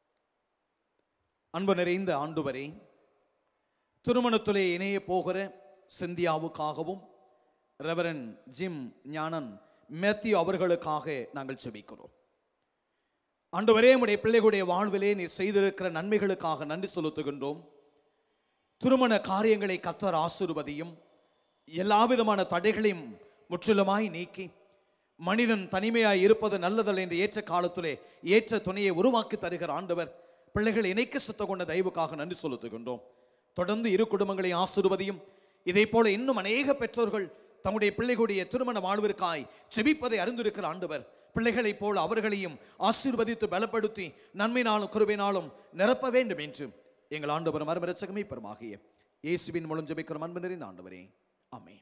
அன்பு நிறைந்த ஆண்டுவரே திருமணத்திலே இணைய போகிற சிந்தியாவுக்காகவும் ரெவரன் ஜிம் ஞானன் மேத்யூ அவர்களுக்காக நாங்கள் செபிக்கிறோம் ஆண்டவரே உடைய பிள்ளைகளுடைய வாழ்விலே நீர் செய்திருக்கிற நன்மைகளுக்காக நன்றி செலுத்துகின்றோம் திருமண காரியங்களை கத்தர் ஆசிர்வதியும் எல்லா விதமான தடைகளையும் முற்றிலுமாய் நீக்கி மனிதன் தனிமையாய் இருப்பது நல்லதல்ல என்று ஏற்ற காலத்திலே ஏற்ற துணையை உருவாக்கி தருகிற ஆண்டவர் பிள்ளைகளை இணைக்க சுத்த கொண்ட தயவுக்காக நன்றி செலுத்துகின்றோம் தொடர்ந்து இரு குடும்பங்களை ஆசிர்வதியும் இதே போல இன்னும் அநேக பெற்றோர்கள் தம்முடைய பிள்ளைகளுடைய திருமண வாழ்விற்காய் செபிப்பதை அறிந்திருக்கிற ஆண்டவர் பிள்ளைகளைப் போல அவர்களையும் ஆசீர்வதித்து பலப்படுத்தி நன்மைனாலும் கிருபைனாலும் நிரப்ப வேண்டும் என்று எங்கள் ஆண்டவர் மரமரச்சகமே பெருமாகிய இயேசுவின் மூலம் ஜெபிக்கிற அன்பு நிறைந்த ஆண்டவரே ஆமென்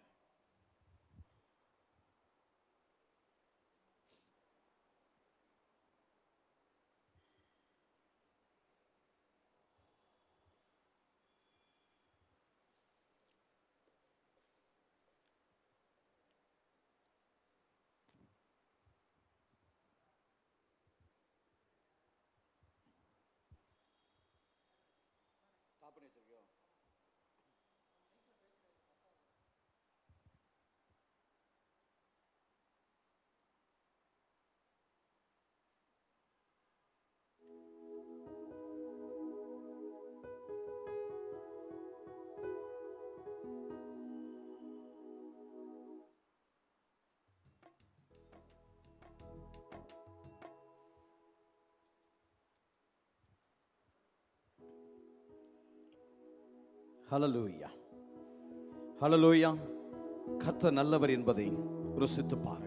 ஹலலூயா ஹலலூயா கத்த நல்லவர் என்பதை ருசித்து பாருங்கள்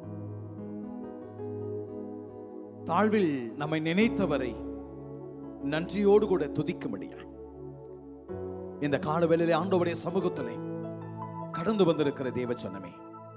தாழ்வில் நம்மை நினைத்தவரை நன்றியோடு கூட துதிக்கும்படியா இந்த காலவேளையிலே ஆண்டவருடைய சமூகத்திலே கடந்து வந்திருக்கிற தேவ சொன்னமே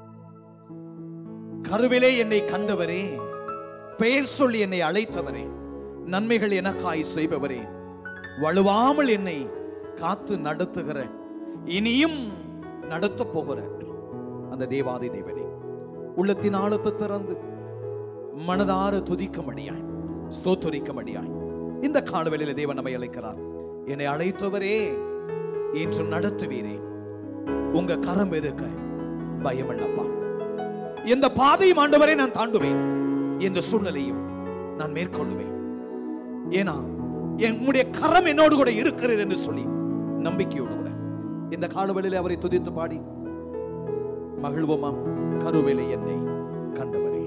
கருவிலே என்னை கண்டவரே பெயர் சொல்லி என்னை அழைத்தவரே நன்மைகள் எனக்காய் செய்பவரே வலுவாமல் என்னை காத்து நடத்துகிற இனியும் நடத்த போகிற அந்த தேவாதி தேவனே உள்ளத்தின் ஆழத்தை திறந்து மனதார துதிக்கும்படியாய் ஸ்தோத்தரிக்கும்படியாய் இந்த காலவெளியில தேவன் நம்மை அழைக்கிறார் என்னை அழைத்தவரே என்றும் நடத்துவீரே உங்க கரம் இருக்க பயமில்லப்பா எந்த பாதையும் ஆண்டவரை நான் தாண்டுவேன் எந்த சூழ்நிலையும் நான் மேற்கொள்ளுவேன் ஏன்னா என்னுடைய கரம் என்னோடு கூட இருக்கிறது என்று சொல்லி நம்பிக்கையோடு கூட இந்த காலவெளியில் அவரை துதித்து பாடி மகிழ்வோமாம் கருவிலை என்னை கண்டவரே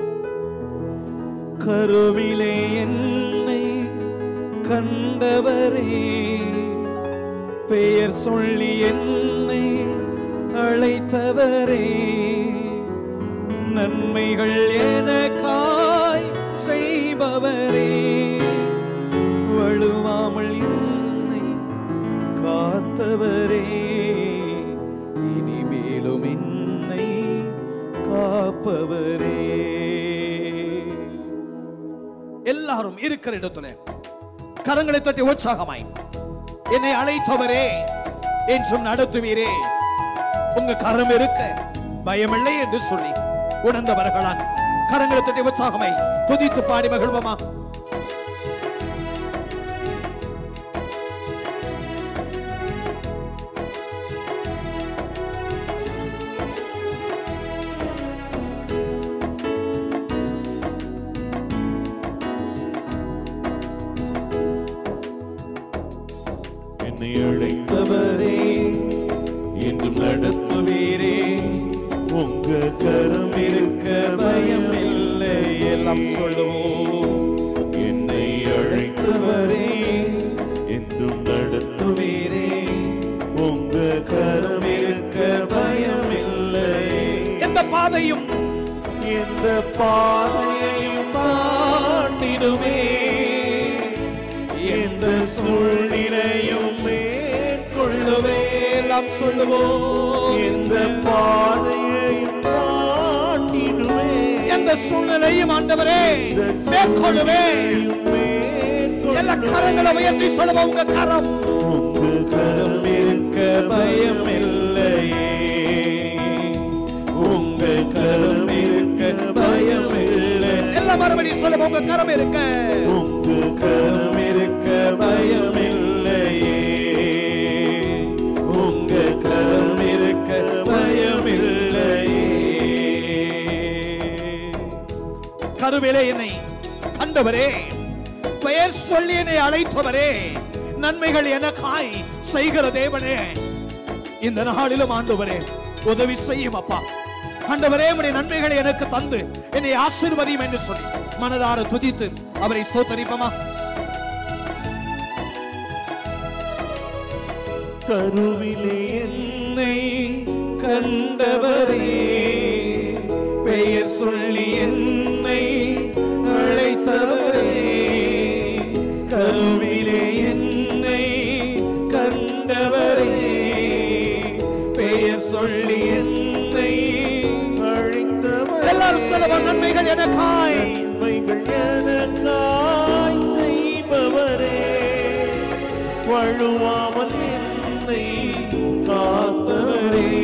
கருவிலே என்னை கண்டவரே பெயர் சொல்லி என்னை அழைத்தவரே நன்மைகள் எனக்காய் செய்பவரே வழுவாமல் என்னை காத்தவரே இனிமேலும் என்னை காப்பவரே எல்லாரும் இருக்கிற இடத்துல கரங்களை தட்டி உற்சாகமாய் என்னை அழைத்தவரே என்றும் நடத்துவீரே உங்க கரம் இருக்க பயமில்லை என்று சொல்லி உணர்ந்தவர்களால் கரங்களை தட்டி உற்சாகமாய் துதித்து பாடி மகிழ்வோமா என்னை அழைத்தவரே என்றும் நடத்துவீரே உங்க கரம் இருக்க பயம் இல்லை எல்லாம் சொல்லுவோம் என் அழைத்தவரே என்றும் நடத்துவீரே உங்க கரம் இருக்க பயமில்லை எந்த பாதையும் எந்த பாதையையும் தாண்டிடுமே எந்த சூழ்நிலையும் மேற்கொள்ளுவே எல்லாம் சொல்லுவோம் எந்த பாதையையும் தாண்டிடுவே எந்த சூழ்நிலையும் ஆண்டவரே மேற்கொள்ளுவேன் எல்லா கரங்களை உயர்த்தி சொல்லுவோம் உங்க கரம் உங்க கரம் இருக்க பயமில்லையே உங்க கரம் இருக்க பயமில்லை எல்லா மறுபடியும் சொல்லுவோம் உங்க கரம் இருக்க உங்க கரம் இருக்க பயமில்லையே உங்க கரம் இருக்க பயமில்லையே கருவிலே என்னை கண்டவரே பெயர் சொல்லி என்னை அழைத்தவரே நன்மைகள் எனக்காய் செய்கிற தேவனே இந்த நாளிலும் ஆண்டவரே உதவி செய்யும் அப்பா ஆண்டவரே உடைய நன்மைகளை எனக்கு தந்து என்னை ஆசீர்வதியும் என்று சொல்லி மனதார துதித்து அவரை ஸ்தோத்தரிப்போமா கருவிலே என்னை கண்டவரே பெயர் சொல்லி என்னை அழைத்தவரே கருவிலே என்னை கண்டவரே பெயர் சொல்லி என்னை அழைத்தவரே எல்லாரும் சொல்லுவோம் நன்மைகள் எனக்காய் நன்மைகள் எனக்காய் செய்பவரே வழுவாமல் என்னை காத்தவரே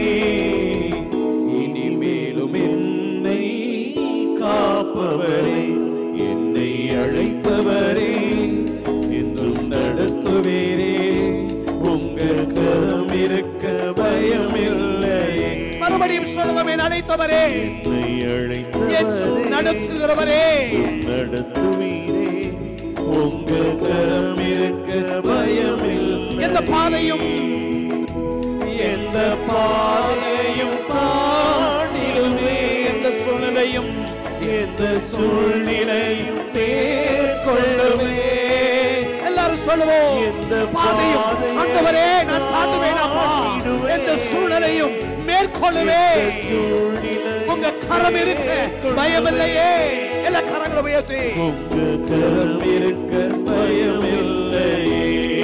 இனிமேலும் என்னை காப்பவரே என்னை அழைத்தவரே என்றும் நடத்துவீரே உங்க கரம் இருக்க பயமில்லையே மறுபடியும் சொல்லுவோம் என் அழைத்தவரே என்னை என் அழைத்தவரே நடத்துகிறவரே நடத்துவீரே உங்க கரம் இருக்க பயமில்லை எந்த பாதையும் எந்த பாதையும் தாண்டிடுமே எந்த சூழ்நிலையும் எந்த சூழ்நிலையும் மேற்கொள்ளுமே எல்லாரும் சொல்லுவோம் எந்த பாதையும் பாதையை ஆண்டவரே நான் தாண்டுவேன் அப்பா தாண்டிடுவேன். எந்த சூழ்நிலையும் மேற்கொள்ளுவேன் சூழ்நிலை உங்க கரம் இருக்க பயமில்லையே எல்லா கரங்களும் உயர்த்தி உங்க கரம் இருக்க பயமில்லையே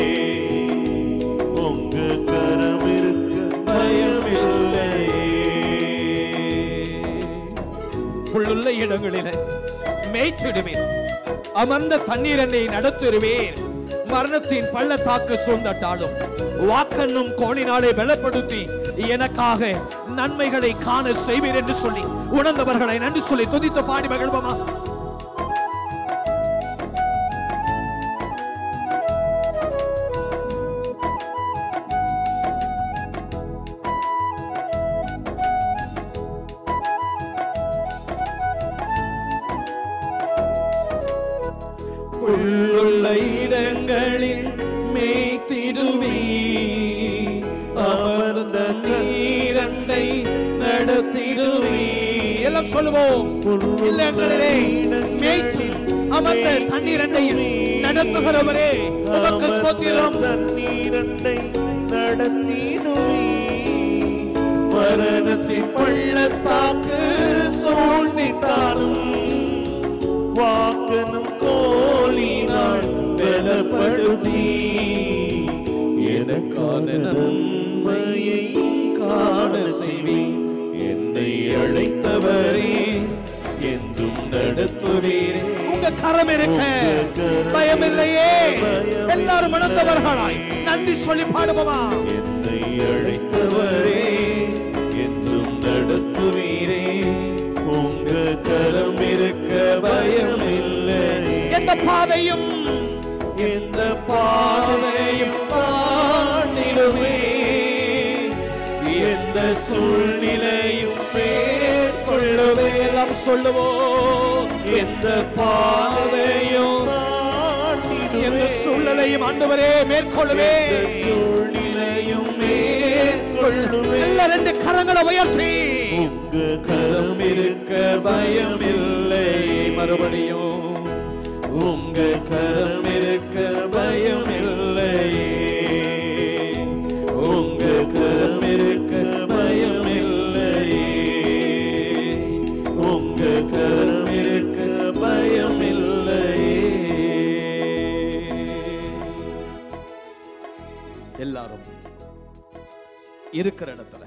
உங்க கரம் இருக்க பயமில்லையே புல்லுள்ள இடங்களில மேய்த்திடுவேன் அமர்ந்த தண்ணீர் என்னை நடத்திடுவேன் மரணத்தின் பள்ளத்தாக்கு சூழ்ந்தட்டாலும் வாக்கண்ணும் கோணினாலே பலப்படுத்தி எனக்காக நன்மைகளை காண செய்வீர் என்று சொல்லி உணர்ந்தவர்களை நன்றி சொல்லி துதித்து பாடி மகிழ்வோமா புல்லுள்ள இடங்களில் மேய்த்திடுவே அமர்ந்த நீரண்டை நடத்திடுவே எல்லாம் சொல்லுவோம் புல்லுள்ள இல்லங்களிலே மேய்த்து இடங்களில் அமர்ந்த தண்ணீர் அண்டையில் நடத்துகிறவரே உமக்கு ஸ்தோத்திரம் தண்ணீரண்டை நடத்திடுவே மரணத்தின் பள்ளத்தாக்கு சூழ்ந்திட்டாலும் வாக்கனும் கோலினால் பலப்படுத்தி எனக்கான நன்மையை காண செய்வேன் என்னை அழைத்தவரே என்றும் நடத்துவீரே உங்க கரம் இருக்க பயமில்லையே எல்லாரும் மணந்தவர்களாய் நன்றி சொல்லி பாடுவோமா என்னை அழைத்தவரே என்றும் நடத்துவீரே உங்க கரம் இருக்க பயமில்லை எந்த பாதையும் எந்த பாதையும் தாண்டிடுவே எந்த சூழ்நிலையும் மேற்கொள்ளுவே எல்லாம் சொல்லுவோம் எந்த பாதையும் எந்த சூழ்நிலையும் ஆண்டவரே மேற்கொள்ளுவே சூழ்நிலையும் மேற்கொள்ளுவே எல்லா ரெண்டு கரங்களை உயர்த்தி உங்க கரம் இருக்க பயமில்லை மறுபடியும் உங்க கரம் இருக்க பயம் இல்லையே உங்க கரம் இருக்க பயம் இல்லையே உங்க கரம் இருக்க பயம் இல்லையே எல்லாரும் இருக்கிற இடத்துல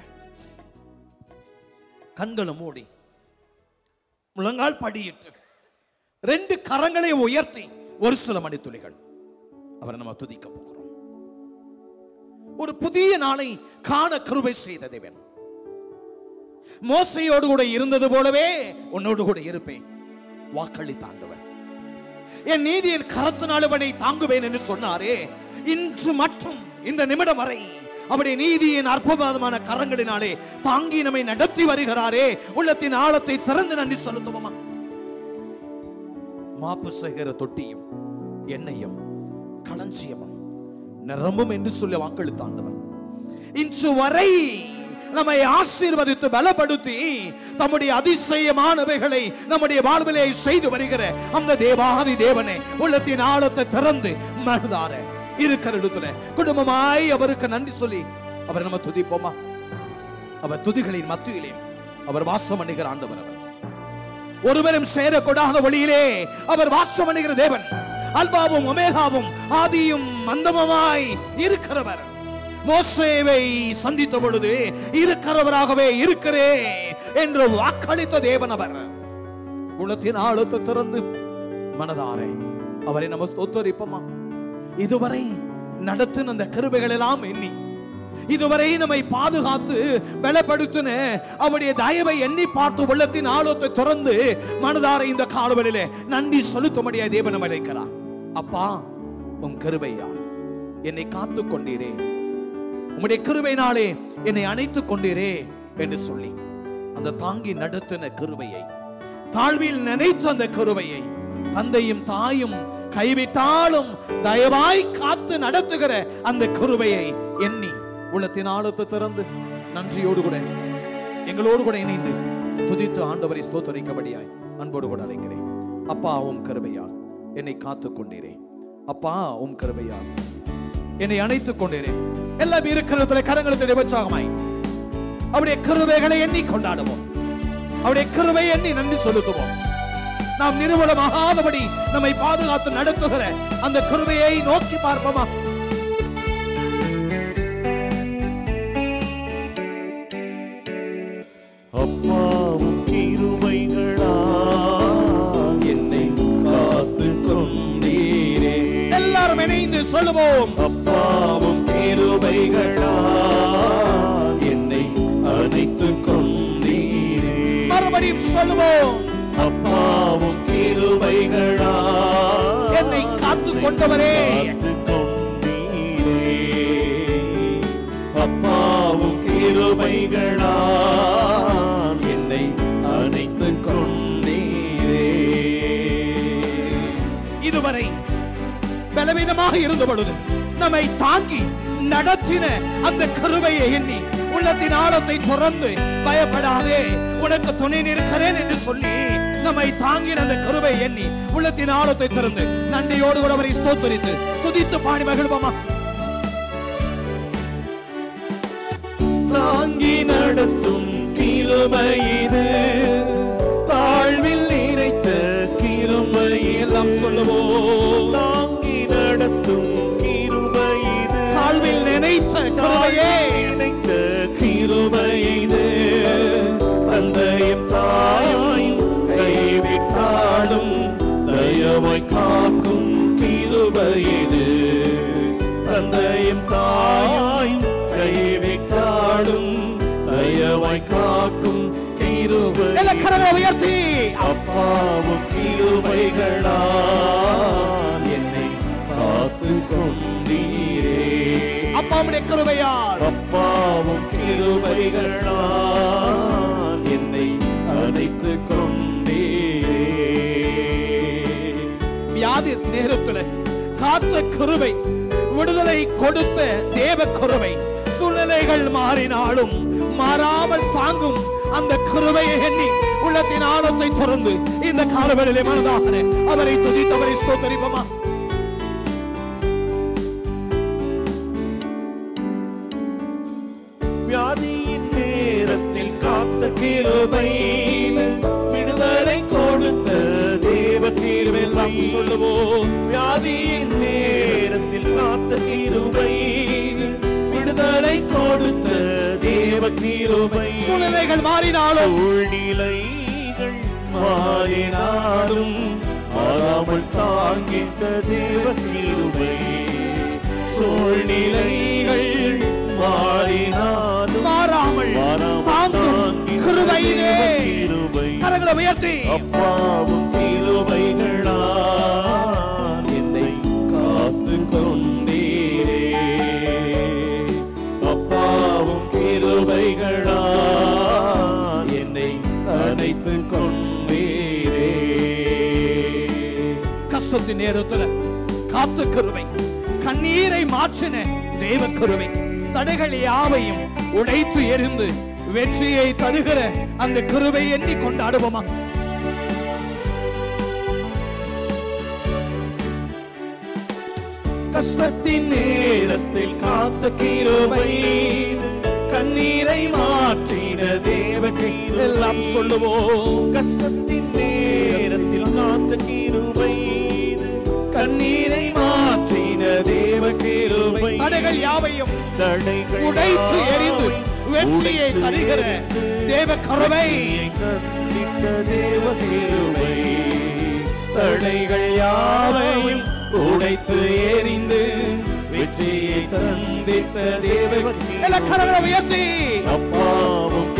கண்களை மூடி முழங்கால் படியிட்டு ரெண்டு கரங்களை உயர்த்தி ஒரு சில மணித்துளிகள் அவரை நம்ம துதிக்க போகிறோம் ஒரு புதிய நாளை காண கிருபை செய்த தேவன் மோசையோடு கூட இருந்தது போலவே உன்னோடு கூட இருப்பேன் வாக்களித்தாண்டவன் என் நீதியின் கரத்தினால் அவனை தாங்குவேன் என்று சொன்னாரே இன்று மட்டும் இந்த நிமிடம் வரை அவருடைய நீதியின் அற்புதமான கரங்களினாலே தாங்கி நம்மை நடத்தி வருகிறாரே உள்ளத்தின் ஆழத்தை திறந்து நன்றி செலுத்துவோமா மாப்பு செய்கிற தொட்டியும் எண்ணெயும் களஞ்சியமும் நிரம்பும் என்று சொல்லி வாக்களித்தாண்டவர் இன்று வரை நம்மை ஆசீர்வதித்து பலப்படுத்தி தம்முடைய அதிசயமானவைகளை நம்முடைய வாழ்விலே செய்து வருகிற அந்த தேவாதி தேவனே உள்ளத்தின் ஆழத்தை திறந்து மனதார இருக்கிற இடத்துல குடும்பமாய் அவருக்கு நன்றி சொல்லி அவர் நம்ம துதிப்போமா அவர் துதிகளின் மத்தியிலே அவர் வாசம் பண்ணுகிற ஆண்டவர் அவர் ஒருவரும் சேரக்கூடாத வழியிலே அவர் வாசம் பண்ணுகிற தேவன் அல்பாவும் ஒமேகாவும் ஆதியும் மந்தமுமாய் இருக்கிறவர் மோசேவை சந்தித்த பொழுது இருக்கிறவராகவே இருக்கிறே என்று வாக்களித்த தேவன் அவர் உள்ளத்தின் ஆழத்தை திறந்து மனதாரே அவரை நம்ம ஸ்தோத்தரிப்போமா இதுவரை நடத்தின அந்த கிருபைகள் எல்லாம் எண்ணி இதுவரை நம்மை பாதுகாத்து பலப்படுத்தின அவருடைய தயவை எண்ணி பார்த்து உள்ளத்தின் ஆழத்தை திறந்து மனதார இந்த காலவெளியிலே நன்றி செலுத்தும்படியா தேவனம் அழைக்கிறார் அப்பா உன் கிருபையால் என்னை காத்து கொண்டீரே உம்முடைய கிருபையினாலே என்னை அணைத்துக் கொண்டீரே என்று சொல்லி அந்த தாங்கி நடத்தின கிருபையை தாழ்வில் நினைத்த அந்த கிருபையை தந்தையும் தாயும் கைவிட்டாலும் தயவாய் காத்து நடத்துகிற அந்த கிருபையை எண்ணி உள்ளத்தின் ஆழத்தை திறந்து நன்றியோடு கூட எங்களோடு கூட இணைந்து துதித்து ஆண்டவரை ஸ்தோத்தரிக்கபடியாய் அன்போடு கூட அழைக்கிறேன் அப்பா உம் கருவையால் என்னை காத்துக் கொண்டீரே அப்பா உம் கருவையால் என்னை அணைத்துக் கொண்டீரே எல்லாம் இருக்கிறதுல கரங்களுக்கு விபச்சாகமாய் அவருடைய கிருபைகளை எண்ணி கொண்டாடுவோம் அவருடைய கிருபை எண்ணி நன்றி செலுத்துவோம் நாம் நிறுவனமாகாதபடி நம்மை பாதுகாத்து நடத்துகிற அந்த கிருபையை நோக்கி பார்ப்போமா அப்பாவும் கிருபைகளா என்னை காத்து கொண்டீரே எல்லாரும் இணைந்து சொல்லுவோம் அப்பாவும் கிருபைகளா என்னை அணைத்து கொண்டீரே மறுபடியும் சொல்லுவோம் அப்பாவும் கிருபைகளா என்னை காத்து கொண்டவரே காத்து கொண்டீரே அப்பாவும் கிருபைகளா என்னை அணைத்து கொண்டீரே இதுவரை பலவீனமாக இருந்த பொழுது நம்மை தாங்கி நடத்தின அந்த கருவையை எண்ணி உள்ளத்தின் ஆழத்தை துறந்து பயப்படாதே உனக்கு துணை நிற்கிறேன் என்று சொல்லி நம்மை தாங்கின அந்த கருவை எண்ணி உள்ளத்தின் ஆழத்தை திறந்து நன்றியோடு கூட அவரை ஸ்தோத்தரித்து துதித்து பாடி மகிழ்வோமா தாங்கி நடத்தும் கிருபை இது தாழ்வில் இணைத்த கிருபை எல்லாம் சொல்லுவோம் தாங்கி நடத்தும் கிருபை இது தாழ்வில் நினைத்த கருவையே இணைத்த கிருபை இது தந்தையும் தாயும் கைவிட்டாலும் தயவாய் காக்கும் கிருபை இது தந்தையும் தாயும் கைவிட்டாலும் தயவாய் காக்கும் கிருபை எல்லா கரங்களை உயர்த்தி அப்பாவும் கிருபைகளா என்னை காத்து கொண்டீரே அப்பாவுடைய கருவையால் அப்பாவும் கிருபைகளா என்னை அழைத்து கொண்டீரே வியாதி நேரத்துல காத்த கருவை விடுதலை கொடுத்த தேவ கருவை சூழ்நிலைகள் மாறினாலும் மாறாமல் தாங்கும் அந்த கிருபையை எண்ணி உள்ளத்தின் ஆழத்தை திறந்து இந்த காலவெளியிலே மனதாக அவரை துதித்து அவரை ஸ்தோத்தரிப்போமா வியாதியின் நேரத்தில் காத்த கிருபை விடுதலை கொடுத்த தேவ கிருபெல்லாம் சொல்லுவோம் வியாதியின் நேரத்தில் காத்த கிருபை விடுதலை கொடுத்த தேவ கிருபை சூழ்நிலைகள் மாறினாலும் சூழ்நிலைகள் மாறினாலும் மாறாமல் தாங்கிட்ட தேவ கிருபை சூழ்நிலைகள் மாறினாலும் மாறாமல் மாறாமல் தாங்கும் தாங்கிட்ட கிருபையிலே தேவ கிருபை கரங்களை உயர்த்தி அப்பாவும் கிருபைகளால் என்னை காத்து கொண்டீரே அப்பாவும் கிருபைகளால் என்னை அணைத்து கொண்டீரே கஷ்டத்தின் நேரத்துல காத்து கருவை கண்ணீரை மாற்றின தேவ கருவை தடைகள் யாவையும் உடைத்து எரிந்து வெற்றியை தருகிற அந்த கிருபை எண்ணி கொண்டாடுவோமா கஷ்டத்தின் நேரத்தில் காத்த கிருபை கண்ணீரை மாற்றின தேவ கிருபை எல்லாம் சொல்லுவோம் கஷ்டத்தின் நேரத்தில் காத்த கிருபை கண்ணீரை மாற்றின தேவ கிருபை தடைகள் யாவையும் தடைகள் உடைத்து எரிந்து வெற்றியை உடைத்து தருகிற எரிந்து தேவ கருவை வெற்றியை தந்திட்ட தேவ கிருபை தடைகள் யாவையும் உடைத்து எரிந்து வெற்றியை தந்திட்ட தேவ எல்லா கிருபை கரங்களை உயர்த்தி அப்பாவும்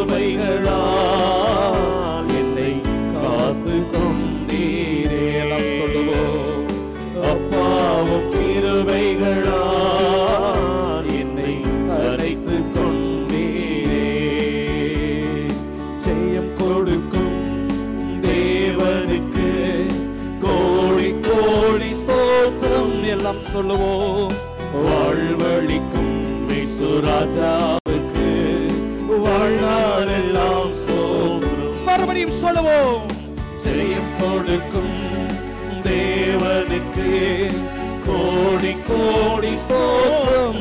கிருபைகளால் என்னை காத்து கொண்டீரே எல்லாம் சொல்லுவோம் அப்பாவும் கிருபைகளால் என்னை அழைத்து கொண்டீரே ஜெயம் கொடுக்கும் தேவனுக்கு கோடி கோடி ஸ்தோத்திரம் எல்லாம் சொல்லுவோம் வாழ்வழிக்கும் மேசுராஜாவுக்கு வாழ்நாளெல்லாம் சோதரும் மறுபடியும் சொல்லுவோம் ஜெயம் கொடுக்கும் தேவனுக்கு கோடி கோடி ஸ்தோத்திரம்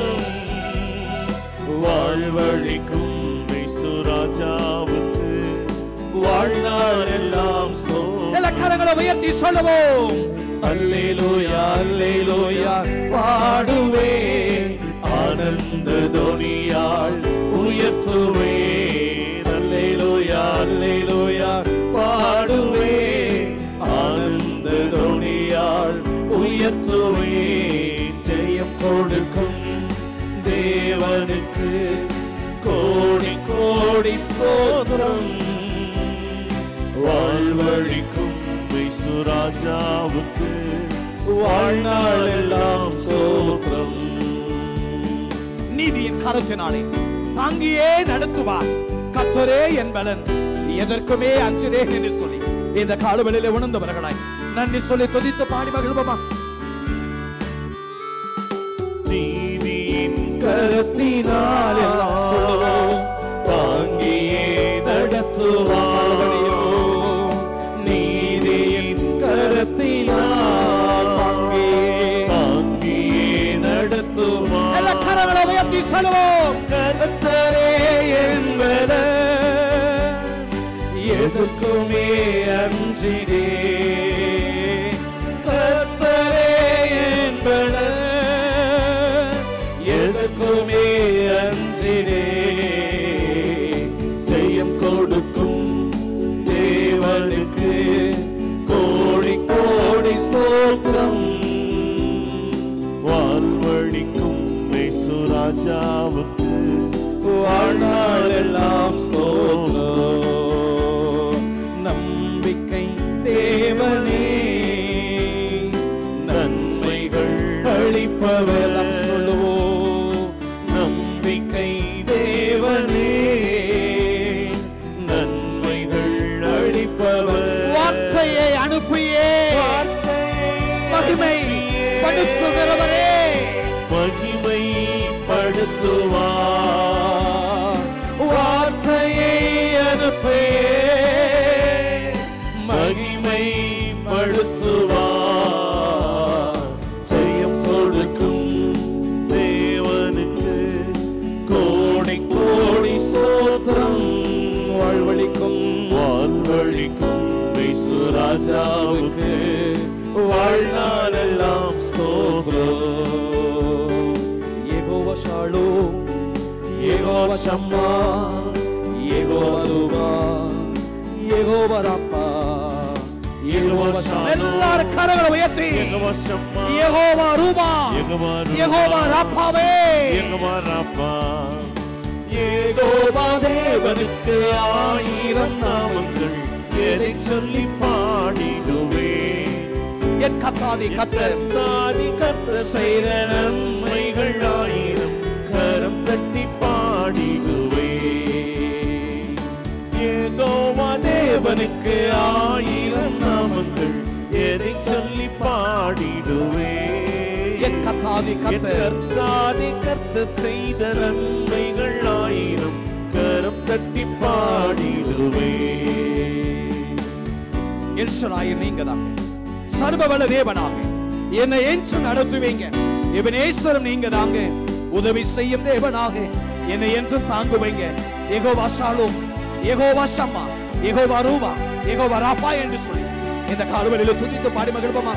வாழ்வழிக்கும் மேசுராஜாவுக்கு வாழ்நாளெல்லாம் சோதரம் எல்லா கரங்களை உயர்த்தி சொல்லுவோம் அல்லேலூயா அல்லேலூயா பாடுவே ஆனந்த தொனியாள் உயர்த்துவே அல்லேலூயா அல்லேலூயா பாடுவே ஆனந்த தொனியாள் உயர்த்துவே ஜெயம் கொடுக்கும் தேவனுக்கு கோடி கோடி ஸ்தோத்திரம் வாழ்வழிக்கும் ராஜாவுக்கு வாழ்நாளெல்லாம் ஸ்தோத்திரம் நீதியின் கரத்தினாலே தாங்கியே நடத்துவார் கத்தரே என்பலன் எதற்குமே அஞ்சிரேன் என்று சொல்லி இந்த காலவெளியில உணர்ந்தவர்களாய் நன்றி சொல்லி துதித்து பாடி மகிழ்வோமா நீதியின் கரத்தினால் எல்லாம் சொல்லுவோம் தாங்கியே நடத்துவாரையோ நீதியின் கரத்தினால் தாங்கியே தாங்கியே நடத்துவார் எல்லா கரங்களை உயர்த்தி சொல்லுவோம் கர்த்தரே என்பத எதுக்குமே அஞ்சிடே கர்த்தரே என்பத எதுக்குமே அஞ்சிடே ஜெயம் கொடுக்கும் தேவனுக்கு கோடி கோடி ஸ்தோத்திரம் வாழ்வழிக்கும் மேசுராஜாவுக்கு வாழ்நாளெல்லாம் ஸ்தோத்திரம் நம்பிக்கை தேவனே நன்மைகள் அளிப்பவெல்லாம் சொல்லுவோம் நம்பிக்கை தேவனே நன்மைகள் அளிப்பவர் வார்த்தையை அனுப்பியே மகிமை படுத்துகிறவரே மகிமை படுத்துவார் வார்த்தையை ஷாலோ யெகோவா ஷம்மா யெகோவா ரூபா யெகோவா ராப்பா யெகோவா ஷாலோ எல்லாரும் கரங்களை உயர்த்தி யெகோவா ஷம்மா யெகோவா ரூபா யெகோவா ரூபா யெகோவா ராப்பாவே யெகோவா ராப்பா யெகோவா தேவனுக்கு ஆயிரம் நாமங்கள் எதை சொல்லி பாடிடுவே என் கத்தாதி கத்தர் தாதி கத்த செய்த நன்மைகள் ஆயிரம் கரம் தட்டி பாடிடுவே யெகோவா தேவனுக்கு ஆயிரம் நாமங்கள் எதை சொல்லி பாடிடுவே என் கத்தாதி என் கத்தர் கர்த்தாதி கர்த்த செய்த நன்மைகள் ஆயிரம் கரம் தட்டி பாடிடுவே எல்ஷராய் நீங்க தாங்க சர்வவல தேவனாக என்னை என்று நடத்துவீங்க எவனேஸ்வரம் நீங்க தாங்க உதவி செய்யும் தேவனாக என்னை என்றும் தாங்குவீங்க எகோவா ஷாலும் எகோவா ஷம்மா எகோவா ரூபா எகோவா ராபா என்று சொல்லி இந்த கால்வழியில் துதித்து பாடி மகிழ்வோமா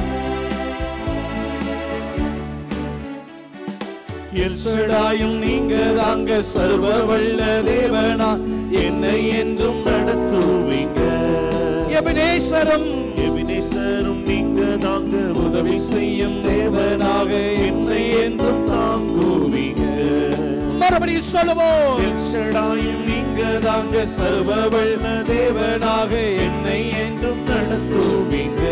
எல்சடாயும் நீங்க தாங்க சர்வ வல்ல தேவனா என்னை என்றும் நடத்துவீங்க எபினேஸ்வரம் எபினேசரும் நீங்க தாங்க உதவி செய்யும் தேவனாக என்னை என்றும் தாங்குவீங்க மறுபடியும் சொல்லுவோம் எல்சடாயும் நீங்க தாங்க சர்வ வல்ல தேவனாக என்னை என்றும் நடத்துவீங்க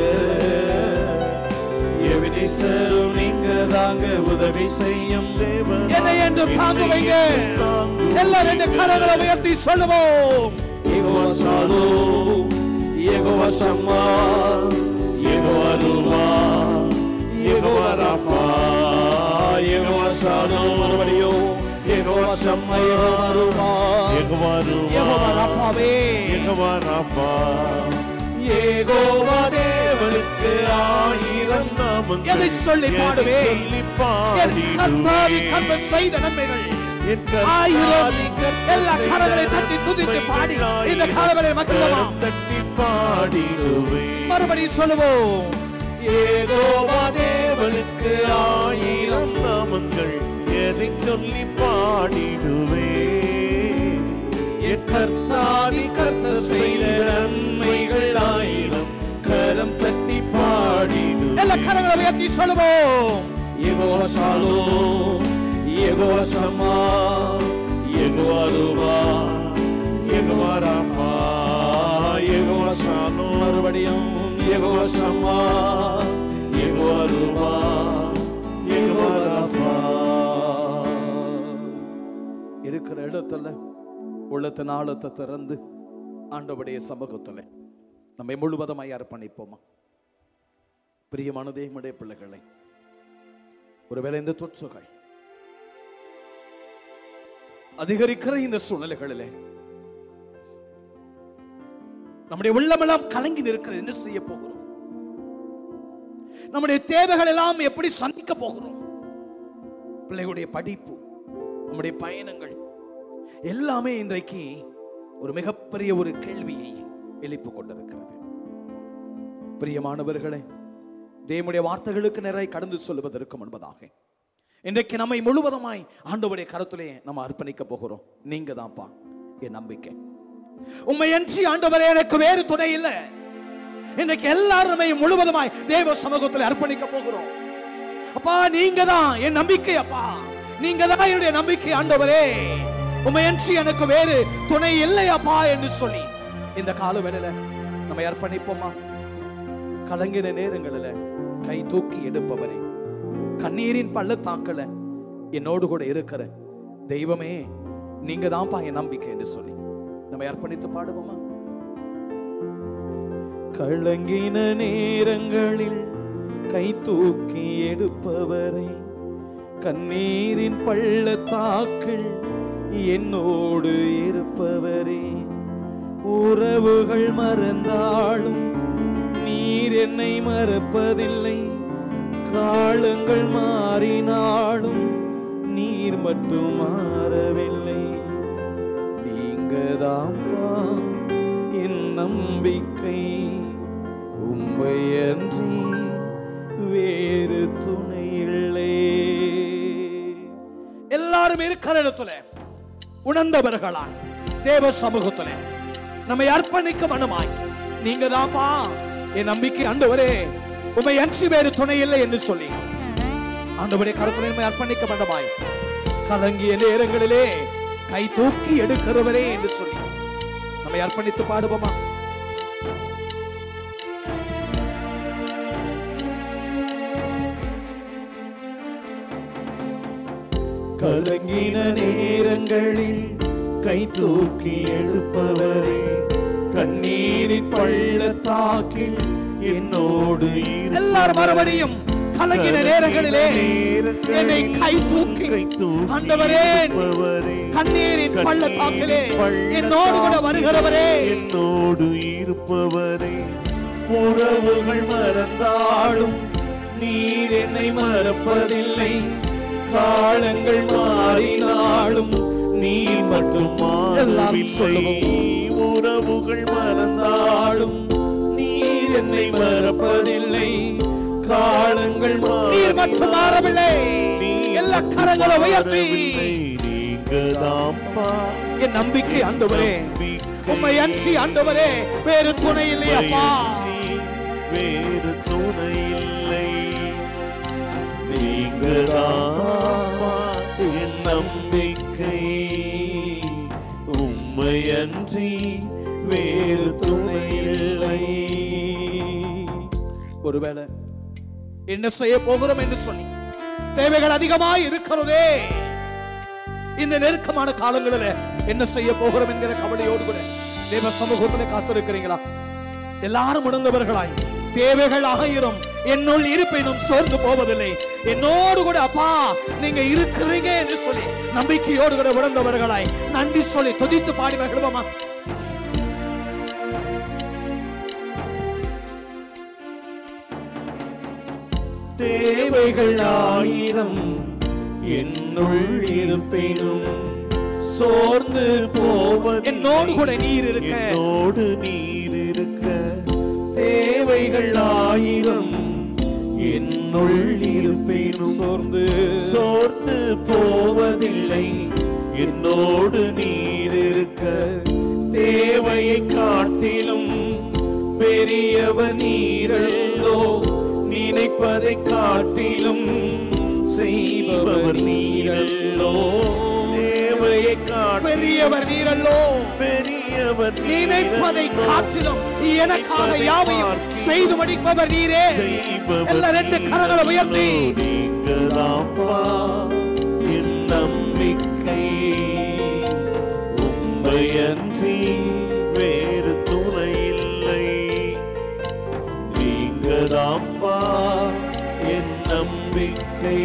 எபினேசரும் நீங்க தாங்க உதவி செய்யும் தேவன் என்னை என்று தாங்குவீங்க எல்லாரும் ரெண்டு கரங்களை உயர்த்தி சொல்லுவோம் யெகோவா ஷாலோ யெகோவா ஷம்மா யெகோவா ரூபா யெகோவா ராபா யெகோவா ஷாலோ மறுபடியும் யெகோவா ஷம்மா யெகோவா ரூபா யெகோவா ரூபா யெகோவா ராப்பாவே யெகோவா ராபா யெகோவா தேவனுக்கு ஆயிரம் நாமங்கள் எதை சொல்லி பாடுவே சொல்லி என் கர்த்தாதி பாடிடுவே கர்த்தர் செய்த நன்மைகள் என் ஆயிரம் கர்த்தாதி கர்த்தர் எல்லா கரங்களை செய்த தட்டி துதித்து பாடி நன்மைகள் இந்த காலவரை மக்களமா கரம் தட்டி பாடிடுவே மறுபடியும் சொல்லுவோம் ஏகோவா தேவனுக்கு ஆயிரம் நாமங்கள் எதை சொல்லி பாடிடுவே என் கர்த்தாதி கர்த்த செய்த நன்மைகள் ஆயிரம் கரம் தட்டி பாடிடுவே எல்லா கரங்களை உயர்த்தி சொல்லுவோம் யெகோவா ஷாலோ யெகோவா ஷம்மா யெகோவா ரூபா யெகோவா ராமா யெகோவா ஷாலோ மறுபடியும் யெகோவா ஷம்மா யெகோவா ரூபா யெகோவா ராமா இருக்கிற இடத்துல உள்ளத்தின் ஆழத்தை திறந்து ஆண்டவருடைய சமூகத்துல நம்மை முழுவதுமாய் அர்ப்பணிப்போமா பிரியமான தேவனுடைய பிள்ளைகளை ஒருவேளை இந்த தொற்றுகள் அதிகரிக்கிற இந்த சூழ்நிலைகளிலே நம்முடைய உள்ளமெல்லாம் கலங்கி நிற்கிறது என்ன செய்ய போகிறோம் நம்முடைய தேவைகள் எல்லாம் எப்படி சந்திக்க போகிறோம் பிள்ளைகளுடைய படிப்பு நம்முடைய பயணங்கள் எல்லாமே இன்றைக்கு ஒரு மிகப்பெரிய ஒரு கேள்வியை எழுப்பிக் கொண்டிருக்கிறது பிரியமானவர்களே தேவனுடைய வார்த்தைகளுக்கு நிறைய கடந்து சொல்லுவதற்கு முன்பதாக இன்றைக்கு நம்மை முழுவதுமாய் ஆண்டவருடைய கருத்திலே நம்ம அர்ப்பணிக்க போகிறோம் நீங்க தான்ப்பா என் நம்பிக்கை உண்மை என்று ஆண்டவரே எனக்கு வேறு துணை இல்லை இன்னைக்கு எல்லாருமே முழுவதுமாய் தேவ சமூகத்தில் அர்ப்பணிக்க போகிறோம் அப்பா நீங்க தான் என் நம்பிக்கை அப்பா நீங்க தான் என்னுடைய நம்பிக்கை ஆண்டவரே உண்மை என்று எனக்கு வேறு துணை இல்லை அப்பா என்று சொல்லி இந்த கால வேளையில நம்ம அர்ப்பணிப்போமா கலங்கின நேரங்களில் கை தூக்கி எடுப்பவரே கண்ணீரின் பள்ளத்தாக்கல என்னோடு கூட இருக்கிற தெய்வமே நீங்க தான்ப்பா என் நம்பிக்கை என்று சொல்லி நம்ம அர்ப்பணித்து பாடுவோமா கலங்கின நேரங்களில் கை தூக்கி எடுப்பவரை கண்ணீரின் பள்ளத்தாக்கள் என்னோடு இருப்பவரே உறவுகள் மறந்தாலும் நீர் என்னை மறப்பதில்லை காலங்கள் மாறினாலும் நீர் மட்டும் மாறவில்லை நீங்க தான்ப்பா என் நம்பிக்கை உண்மையன்றி வேறு துணை இல்லை எல்லாரும் இருக்கிற இடத்துல உணர்ந்தவர்களா தேவ சமூகத்துல நம்மை அர்ப்பணிக்க மனமாய் நீங்க தான்ப்பா என் நம்பிக்கை ஆண்டவரே உமை அன்றி வேறு துணை இல்லை என்று சொல்லி ஆண்டவரே கருத்துல நம்மை அர்ப்பணிக்க மனமாய் கலங்கிய நேரங்களிலே கை தூக்கி எடுக்கிறவரே என்று சொல்லி நம்மை அர்ப்பணித்து பாடுவோமா கலங்கின நேரங்களில் கை தூக்கி எழுப்பவரே கண்ணீரின் பள்ளத்தாக்கில் என்னோடு இரு. எல்லாரும் மறுபடியும் கலங்கின நேரங்களிலே என்னை கை தூக்கி கை தூக்கி ஆண்டவரே எழுப்பவரே, கண்ணீரின் பள்ளத்தாக்கிலே கண்ணீரின் என்னோடு கூட வருகிறவரே என்னோடு இருப்பவரே உறவுகள் மறந்தாலும் நீர் என்னை மறப்பதில்லை காலங்கள் மாறினாலும் நீர் மட்டும் எல்லாரும் மாறவில்லை உறவுகள் மறந்தாலும் நீர் என்னை மறப்பதில்லை காலங்கள் நீர் மட்டும் மாறவில்லை எல்லா கரங்களை உயர்த்தி நீங்கதாம்பா என் நம்பிக்கை ஆண்டவரே உம்மை அன்றி ஆண்டவரே வேறு துணை இல்லையப்பா வேறு துணை இல்லை நீங்கதாம்பா என் நம்பிக்கை உம்மை அன்றி வேறு துணை இல்லை ஒருவேளை என்ன செய்ய போகிறோம் என்று சொல்லி தேவைகள் அதிகமாய் இருக்கிறதே இந்த நெருக்கமான காலங்களில் என்ன செய்ய போகிறோம் என்கிற கவலையோடு கூட தேவ சமூகத்தில் காத்திருக்கிறீங்களா எல்லாரும் உணர்ந்தவர்களாய் தேவைகள் ஆயிரம் என்னுள் இருப்பினும் சோர்ந்து போவதில்லை என்னோடு கூட அப்பா நீங்க இருக்கிறீங்க என்று சொல்லி நம்பிக்கையோடு கூட உணர்ந்தவர்களாய் நன்றி சொல்லி துதித்து பாடி மகிழ்வோமா தேவைகள் ஆயிரம் என்னுள் இருப்பினும் சோர்ந்து போவது என்னோடு கூட நீர் இருக்க என்னோடு நீர் இருக்க தேவைகள் ஆயிரம் என்னுள் இருப்பினும் சோர்ந்து சோர்ந்து போவதில்லை என்னோடு நீர் இருக்க தேவையை காட்டிலும் பெரியவர் நீரல்லோ நினைப்பதை காட்டிலும் செய்பவர் நீரல்லோ தேவையை காட்டிலும் பெரியவர் நீரல்லோ பெரியவர் நினைப்பதை நீரல்லோ. காட்டிலும் எனக்காக யாவையும் செய்து முடிப்பவர் நீரே எல்லா ரெண்டு கரங்களை உயர்த்தி நீங்கதாப்பா என் நம்பிக்கை உண்மையன்றி வேறு துணை இல்லை நீங்கதாப்பா என் நம்பிக்கை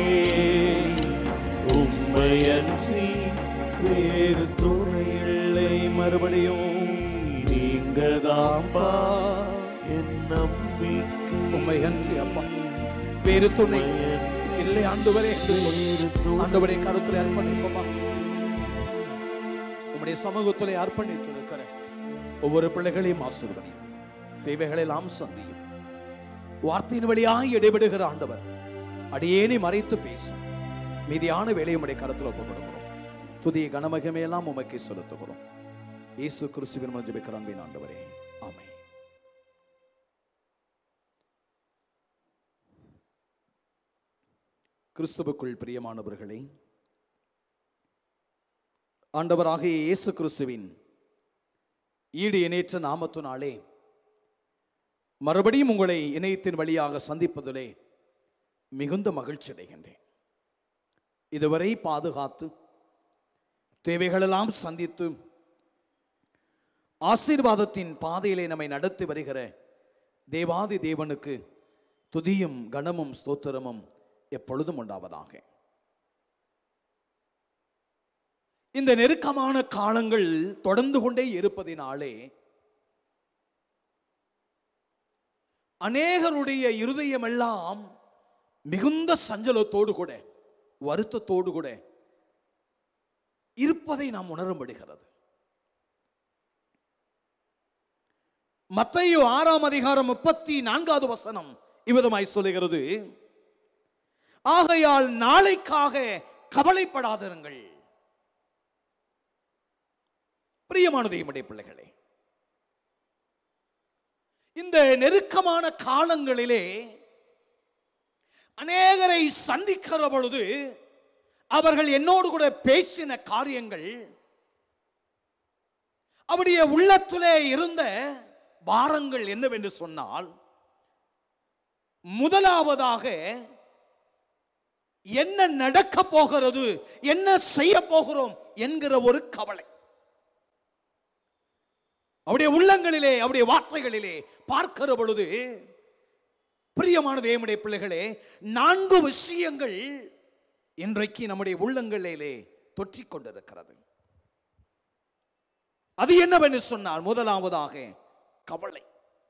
உண்மையன்றி வேறு துணை இல்லை மறுபடியும் நீங்கதாப்பா என் நம்பிக்கை உம்மை அன்றி அப்பா வேறு துணை இல்லை ஆண்டவரே என்று சொல்லி ஆண்டவரே கருத்துல அர்ப்பணிப்போமா உம்முடைய சமூகத்திலே அர்ப்பணித்து இருக்கிற ஒவ்வொரு பிள்ளைகளையும் ஆசீர்வதியும் தேவைகளை எல்லாம் சந்தியும் வார்த்தையின் வழியாய் இடைபெடுகிற ஆண்டவர் அடியேனை மறைத்து பேசும் மீதியான வேலையை உடைய கருத்தில் ஒப்புக் கொடுக்கிறோம் துதிய கனமகமே எல்லாம் உமக்கே செலுத்துகிறோம் இயேசு கிறிஸ்துவின் மூலம் ஜெபிக்கிற அன்பின் ஆண்டவரே ஆமென் கிறிஸ்துவுக்குள் பிரியமானவர்களே ஆண்டவராகிய இயேசு கிறிஸ்துவின் ஈடு இணையற்ற நாமத்தினாலே மறுபடியும் உங்களை இணையத்தின் வழியாக சந்திப்பதிலே மிகுந்த மகிழ்ச்சி அடைகின்றேன் இதுவரை பாதுகாத்து தேவைகளெல்லாம் சந்தித்து ஆசீர்வாதத்தின் பாதையிலே நம்மை நடத்தி வருகிற தேவாதி தேவனுக்கு துதியும் கனமும் ஸ்தோத்திரமும் எப்பொழுதும் உண்டாவதாக இந்த நெருக்கமான காலங்கள் தொடர்ந்து கொண்டே இருப்பதினாலே அநேகருடைய இருதயமெல்லாம் மிகுந்த சஞ்சலத்தோடு கூட வருத்தத்தோடு கூட இருப்பதை நாம் உணரப்படுகிறது மத்தையோ ஆறாம் அதிகாரம் முப்பத்தி நான்காவது வசனம் இவ்விதமாய் சொல்லுகிறது ஆகையால் நாளைக்காக கவலைப்படாதிருங்கள் பிரியமான தெய்வமுடைய பிள்ளைகளே இந்த நெருக்கமான காலங்களிலே அநேகரை சந்திக்கிற பொழுது அவர்கள் என்னோடு கூட பேசின காரியங்கள் அவருடைய உள்ளத்திலே இருந்த பாரங்கள் என்னவென்று சொன்னால் முதலாவதாக என்ன நடக்க போகிறது என்ன செய்ய போகிறோம் என்கிற ஒரு கவலை அவருடைய உள்ளங்களிலே அவருடைய வார்த்தைகளிலே பார்க்கிற பொழுது பிரியமான தேவனுடைய பிள்ளைகளே நான்கு விஷயங்கள் இன்றைக்கு நம்முடைய உள்ளங்களிலே தொற்றிக் கொண்டிருக்கிறது அது என்னவென்று சொன்னால் முதலாவதாக கவலை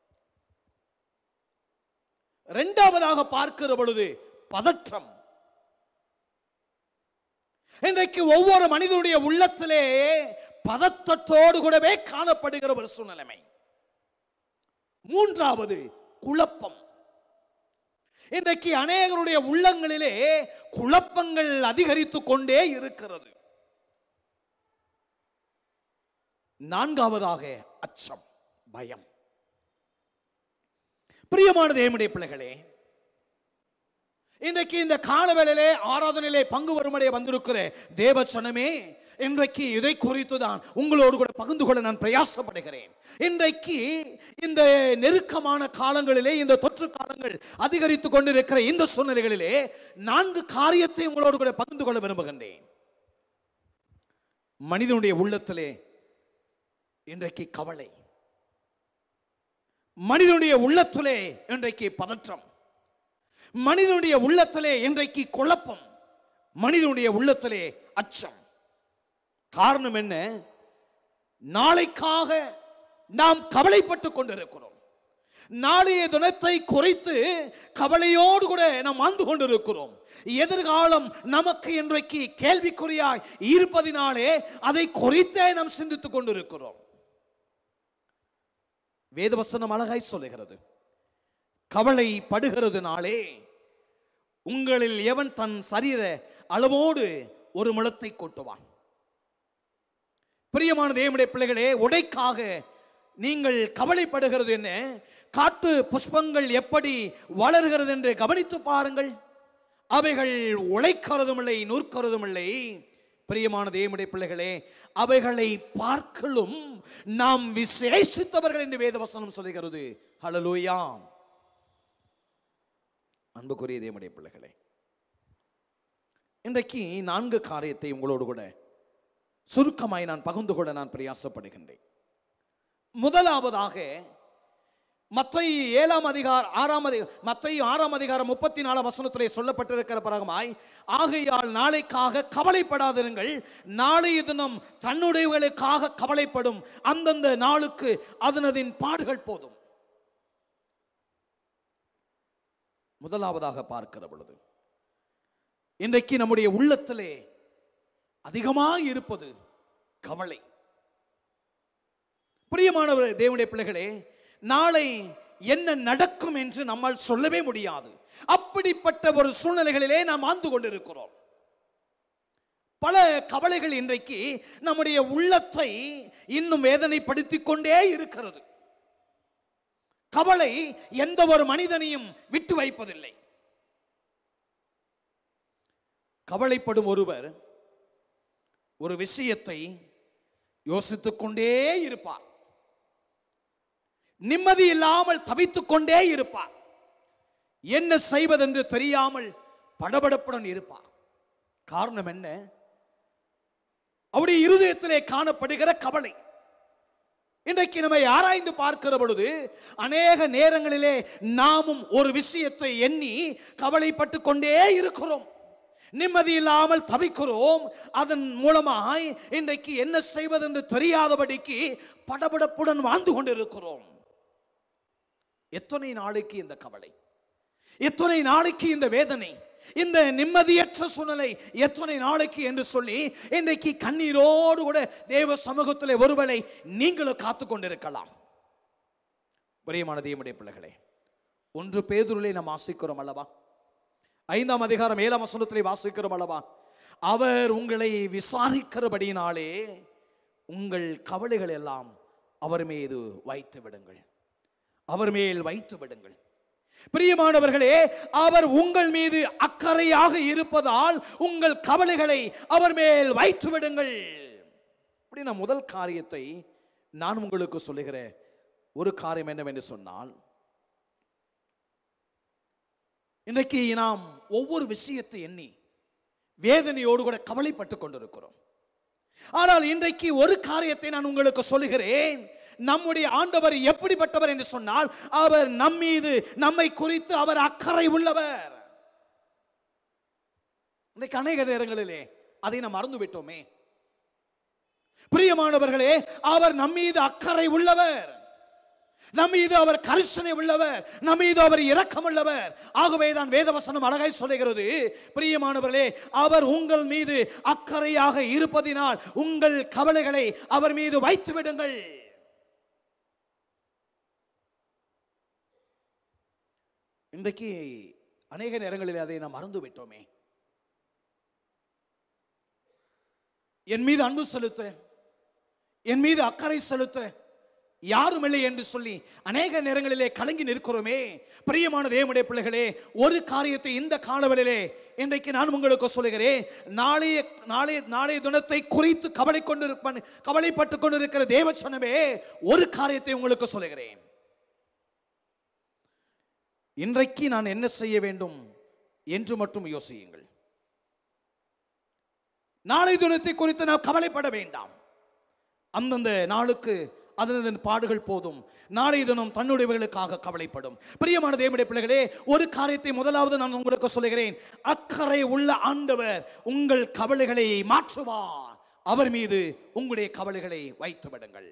இரண்டாவதாக பார்க்கிற பொழுது பதற்றம் இன்றைக்கு ஒவ்வொரு மனிதனுடைய உள்ளத்திலே பதற்றத்தோடு கூடவே காணப்படுகிற ஒரு சூழ்நிலைமை மூன்றாவது குழப்பம் இன்றைக்கு அநேகருடைய உள்ளங்களிலே குழப்பங்கள் அதிகரித்துக் கொண்டே இருக்கிறது நான்காவதாக அச்சம் பயம் பிரியமான தேவனுடைய பிள்ளைகளே இன்றைக்கு இந்த காலவேளையிலே ஆராதனையிலே பங்கு வரும்படியே வந்திருக்கிற தேவச்சனமே இன்றைக்கு இதை குறித்து தான் உங்களோடு கூட பகிர்ந்து கொள்ள நான் பிரயாசப்படுகிறேன் இன்றைக்கு இந்த நெருக்கமான காலங்களிலே இந்த தொற்று காலங்கள் அதிகரித்துக் கொண்டிருக்கிற இந்த சூழ்நிலைகளிலே நான்கு காரியத்தை உங்களோடு கூட பகிர்ந்து கொள்ள விரும்புகின்றேன் மனிதனுடைய உள்ளத்திலே இன்றைக்கு கவலை மனிதனுடைய உள்ளத்திலே இன்றைக்கு பதற்றம் மனிதனுடைய உள்ளத்திலே இன்றைக்கு குழப்பம் மனிதனுடைய உள்ளத்திலே அச்சம் காரணம் என்ன நாளைக்காக நாம் கவலைப்பட்டுக் கொண்டிருக்கிறோம் நாளைய தினத்தை குறைத்து கவலையோடு கூட நாம் வாழ்ந்து கொண்டிருக்கிறோம் எதிர்காலம் நமக்கு இன்றைக்கு கேள்விக்குறியாய் இருப்பதினாலே அதை குறித்தே நாம் சிந்தித்துக் கொண்டிருக்கிறோம் வேதவசனம் அழகாய் சொல்லுகிறது கவலை படுகிறதுனாலே உங்களில் எவன் தன் சரீர அளவோடு ஒரு முழத்தை கொட்டுவான் பிரியமான தேவனுடைய பிள்ளைகளே உடைக்காக நீங்கள் கவலைப்படுகிறது என்ன காட்டு புஷ்பங்கள் எப்படி வளர்கிறது என்று கவனித்து பாருங்கள் அவைகள் உழைக்கிறதும் இல்லை நூற்கிறதும் இல்லை பிரியமான தேவனுடைய பிள்ளைகளே அவைகளை பார்க்கலும் நாம் விசேஷித்தவர்கள் என்று வேதவசனம் சொல்லுகிறது ஹalleluya அன்புக்குரிய தேவனுடைய பிள்ளைகளே இன்றைக்கு நான்கு காரியத்தை உங்களோடு கூட சுருக்கமாய் நான் பகிர்ந்து கொள்ள நான் பிரயாசப்படுகின்றேன் முதலாவதாக மத்திய ஏழாம் அதிகார ஆறாம் அதிகார மத்திய ஆறாம் அதிகாரம் முப்பத்தி நாலாம் வசனத்திலே சொல்லப்பட்டிருக்கிற பிறகுமாய் ஆகையால் நாளைக்காக கவலைப்படாதிருங்கள் நாளைய தினம் தன்னுடையவர்களுக்காக கவலைப்படும் அந்தந்த நாளுக்கு அதனதின் பாடுகள் போதும் முதலாவதாக பார்க்கிற பொழுது இன்றைக்கு நம்முடைய உள்ளத்திலே அதிகமாக இருப்பது கவலை பிரியமானவர் தேவனுடைய பிள்ளைகளே நாளை என்ன நடக்கும் என்று நம்மால் சொல்லவே முடியாது அப்படிப்பட்ட ஒரு சூழ்நிலைகளிலே நாம் ஆழ்ந்து கொண்டிருக்கிறோம் பல கவலைகள் இன்றைக்கு நம்முடைய உள்ளத்தை இன்னும் வேதனைப்படுத்திக் கொண்டே இருக்கிறது கவலை எந்த ஒரு மனிதனையும் விட்டு வைப்பதில்லை கவலைப்படும் ஒருவர் ஒரு விஷயத்தை யோசித்துக் கொண்டே இருப்பார் நிம்மதி இல்லாமல் தவித்துக் கொண்டே இருப்பார் என்ன செய்வதென்று தெரியாமல் படபடப்புடன் இருப்பார் காரணம் என்ன அவருடைய இருதயத்திலே காணப்படுகிற கவலை இன்றைக்கு நம்மை ஆராய்ந்து பார்க்கிற பொழுது அநேக நேரங்களிலே நாமும் ஒரு விஷயத்தை எண்ணி கவலைப்பட்டு கொண்டே இருக்கிறோம் நிம்மதி இல்லாமல் தவிக்கிறோம் அதன் மூலமாய் இன்றைக்கு என்ன செய்வதென்று தெரியாதபடிக்கு படபடப்புடன் வாழ்ந்து கொண்டிருக்கிறோம் எத்தனை நாளைக்கு இந்த கவலை எத்தனை நாளைக்கு இந்த வேதனை இந்த நிம்மதியற்ற சூழ்நிலை எத்தனை நாளைக்கு என்று சொல்லி இன்றைக்கு கண்ணீரோடு கூட தேவ சமூகத்தில் ஒருவரை நீங்களும் காத்து கொண்டிருக்கலாம் பிரியமான தேவனுடைய பிள்ளைகளே ஒன்று பேதுருளை நாம் வாசிக்கிறோம் அல்லவா ஐந்தாம் அதிகாரம் ஏழாம் வசனத்திலே வாசிக்கிறோம் அல்லவா அவர் உங்களை விசாரிக்கிறபடியினாலே உங்கள் கவலைகள் எல்லாம் அவர் மீது வைத்து விடுங்கள் அவர் மேல் வைத்து விடுங்கள் பிரியமானவர்களே அவர் உங்கள் மீது அக்கறையாக இருப்பதால் உங்கள் கவலைகளை அவர் மேல் வைத்து விடுங்கள் அப்படி நான் முதல் காரியத்தை நான் உங்களுக்கு சொல்லுகிற ஒரு காரியம் என்னவென்று சொன்னால் இன்றைக்கு நாம் ஒவ்வொரு விஷயத்தை எண்ணி வேதனையோடு கூட கவலைப்பட்டு கொண்டிருக்கிறோம் ஆனால் இன்றைக்கு ஒரு காரியத்தை நான் உங்களுக்கு சொல்லுகிறேன் நம்முடைய ஆண்டவர் எப்படிப்பட்டவர் என்று சொன்னால் அவர் நம்மீது நம்மை குறித்து அவர் அக்கறை உள்ளவர் இன்றைக்கு அநேக நேரங்களிலே அதை நாம் மறந்து விட்டோமே பிரியமானவர்களே அவர் நம்மீது அக்கறை உள்ளவர் நம்மீது அவர் கரிசனை உள்ளவர் நம்மீது அவர் இரக்கம் உள்ளவர் ஆகவே தான் வேதவசனம் அழகாய் சொல்லுகிறது பிரியமானவர்களே அவர் உங்கள் மீது அக்கறையாக இருப்பதினால் உங்கள் கவலைகளை அவர் மீது வைத்து விடுங்கள் இன்றைக்கு அநேக நேரங்களில் அதை நாம் மறந்து விட்டோமே என் மீது அன்பு செலுத்த என் மீது அக்கறை செலுத்த யாரும் இல்லை என்று சொல்லி அநேக நேரங்களிலே கலங்கி நிற்கிறோமே பிரியமான தேவனுடைய பிள்ளைகளே ஒரு காரியத்தை இந்த காலவெளியிலே இன்றைக்கு நான் உங்களுக்கு சொல்லுகிறேன் நாளைய நாளைய நாளைய தினத்தை குறித்து கவலை கொண்டிருப்பன் கவலைப்பட்டு கொண்டிருக்கிற தேவ சொன்னமே ஒரு காரியத்தை உங்களுக்கு சொல்லுகிறேன் இன்றைக்கு நான் என்ன செய்ய வேண்டும் என்று மட்டும் யோசியுங்கள் நாளை தினத்தை குறித்து நாம் கவலைப்பட வேண்டாம் அந்தந்த நாளுக்கு அதன் பாடுகள் போதும் நாளைய தினம் தன்னுடையவர்களுக்காக கவலைப்படும் பிரியமான தேவனுடைய பிள்ளைகளே ஒரு காரியத்தை முதலாவது நான் உங்களுக்கு சொல்லுகிறேன் அக்கறை உள்ள ஆண்டவர் உங்கள் கவலைகளை மாற்றுவார் அவர் மீது உங்களுடைய கவலைகளை வைத்து விடுங்கள்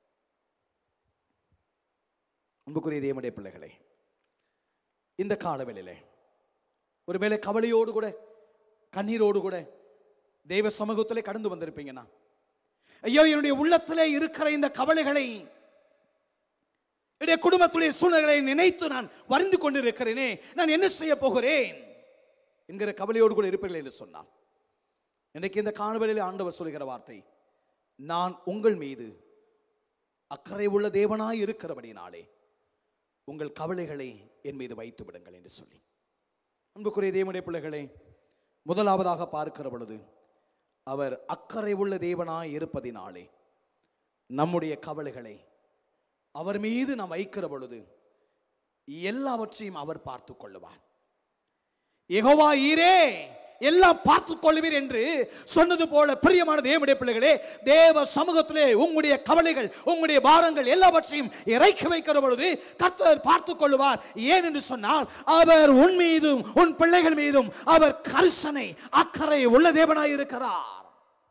அன்புக்குரிய தேவனுடைய பிள்ளைகளே இந்த காலவெளியிலே ஒருவேளை கவலையோடு கூட கண்ணீரோடு கூட தெய்வ சமூகத்திலே கடந்து வந்திருப்பீங்கன்னா ஐயோ என்னுடைய உள்ளத்திலே இருக்கிற இந்த கவலைகளை என்னுடைய குடும்பத்துடைய சூழ்நிலைகளை நினைத்து நான் வருந்து கொண்டிருக்கிறேனே நான் என்ன செய்ய போகிறேன் என்கிற கவலையோடு கூட இருப்பீர்கள் என்று சொன்னான் இன்னைக்கு இந்த காணவெளியில் ஆண்டவர் சொல்கிற வார்த்தை நான் உங்கள் மீது அக்கறை உள்ள தேவனாய் இருக்கிறபடினாலே உங்கள் கவலைகளை என் மீது வைத்து விடுங்கள் என்று சொல்லி அன்புக்குரிய தேவனுடைய பிள்ளைகளே முதலாவதாக பார்க்கிற பொழுது அவர் அக்கறை உள்ள தேவனாய் இருப்பதினாலே நம்முடைய கவலைகளை அவர் மீது நாம் வைக்கிற பொழுது எல்லாவற்றையும் அவர் பார்த்துக் கொள்ளுவார் யெகோவா ஈரே எல்லாம் பார்த்துக் கொள்வீர் என்று சொன்னது போல பிரியமான தேவனுடைய பிள்ளைகளே தேவ சமூகத்திலே உங்களுடைய கவலைகள் உங்களுடைய பாரங்கள் எல்லாவற்றையும் இறக்கி வைக்கிற பொழுது கர்த்தர் பார்த்துக் கொள்வார் ஏன் என்று சொன்னால் அவர் உன் மீதும் உன் பிள்ளைகள் மீதும் அவர் கரிசனை அக்கறை உள்ள தேவனாய் இருக்கிறார்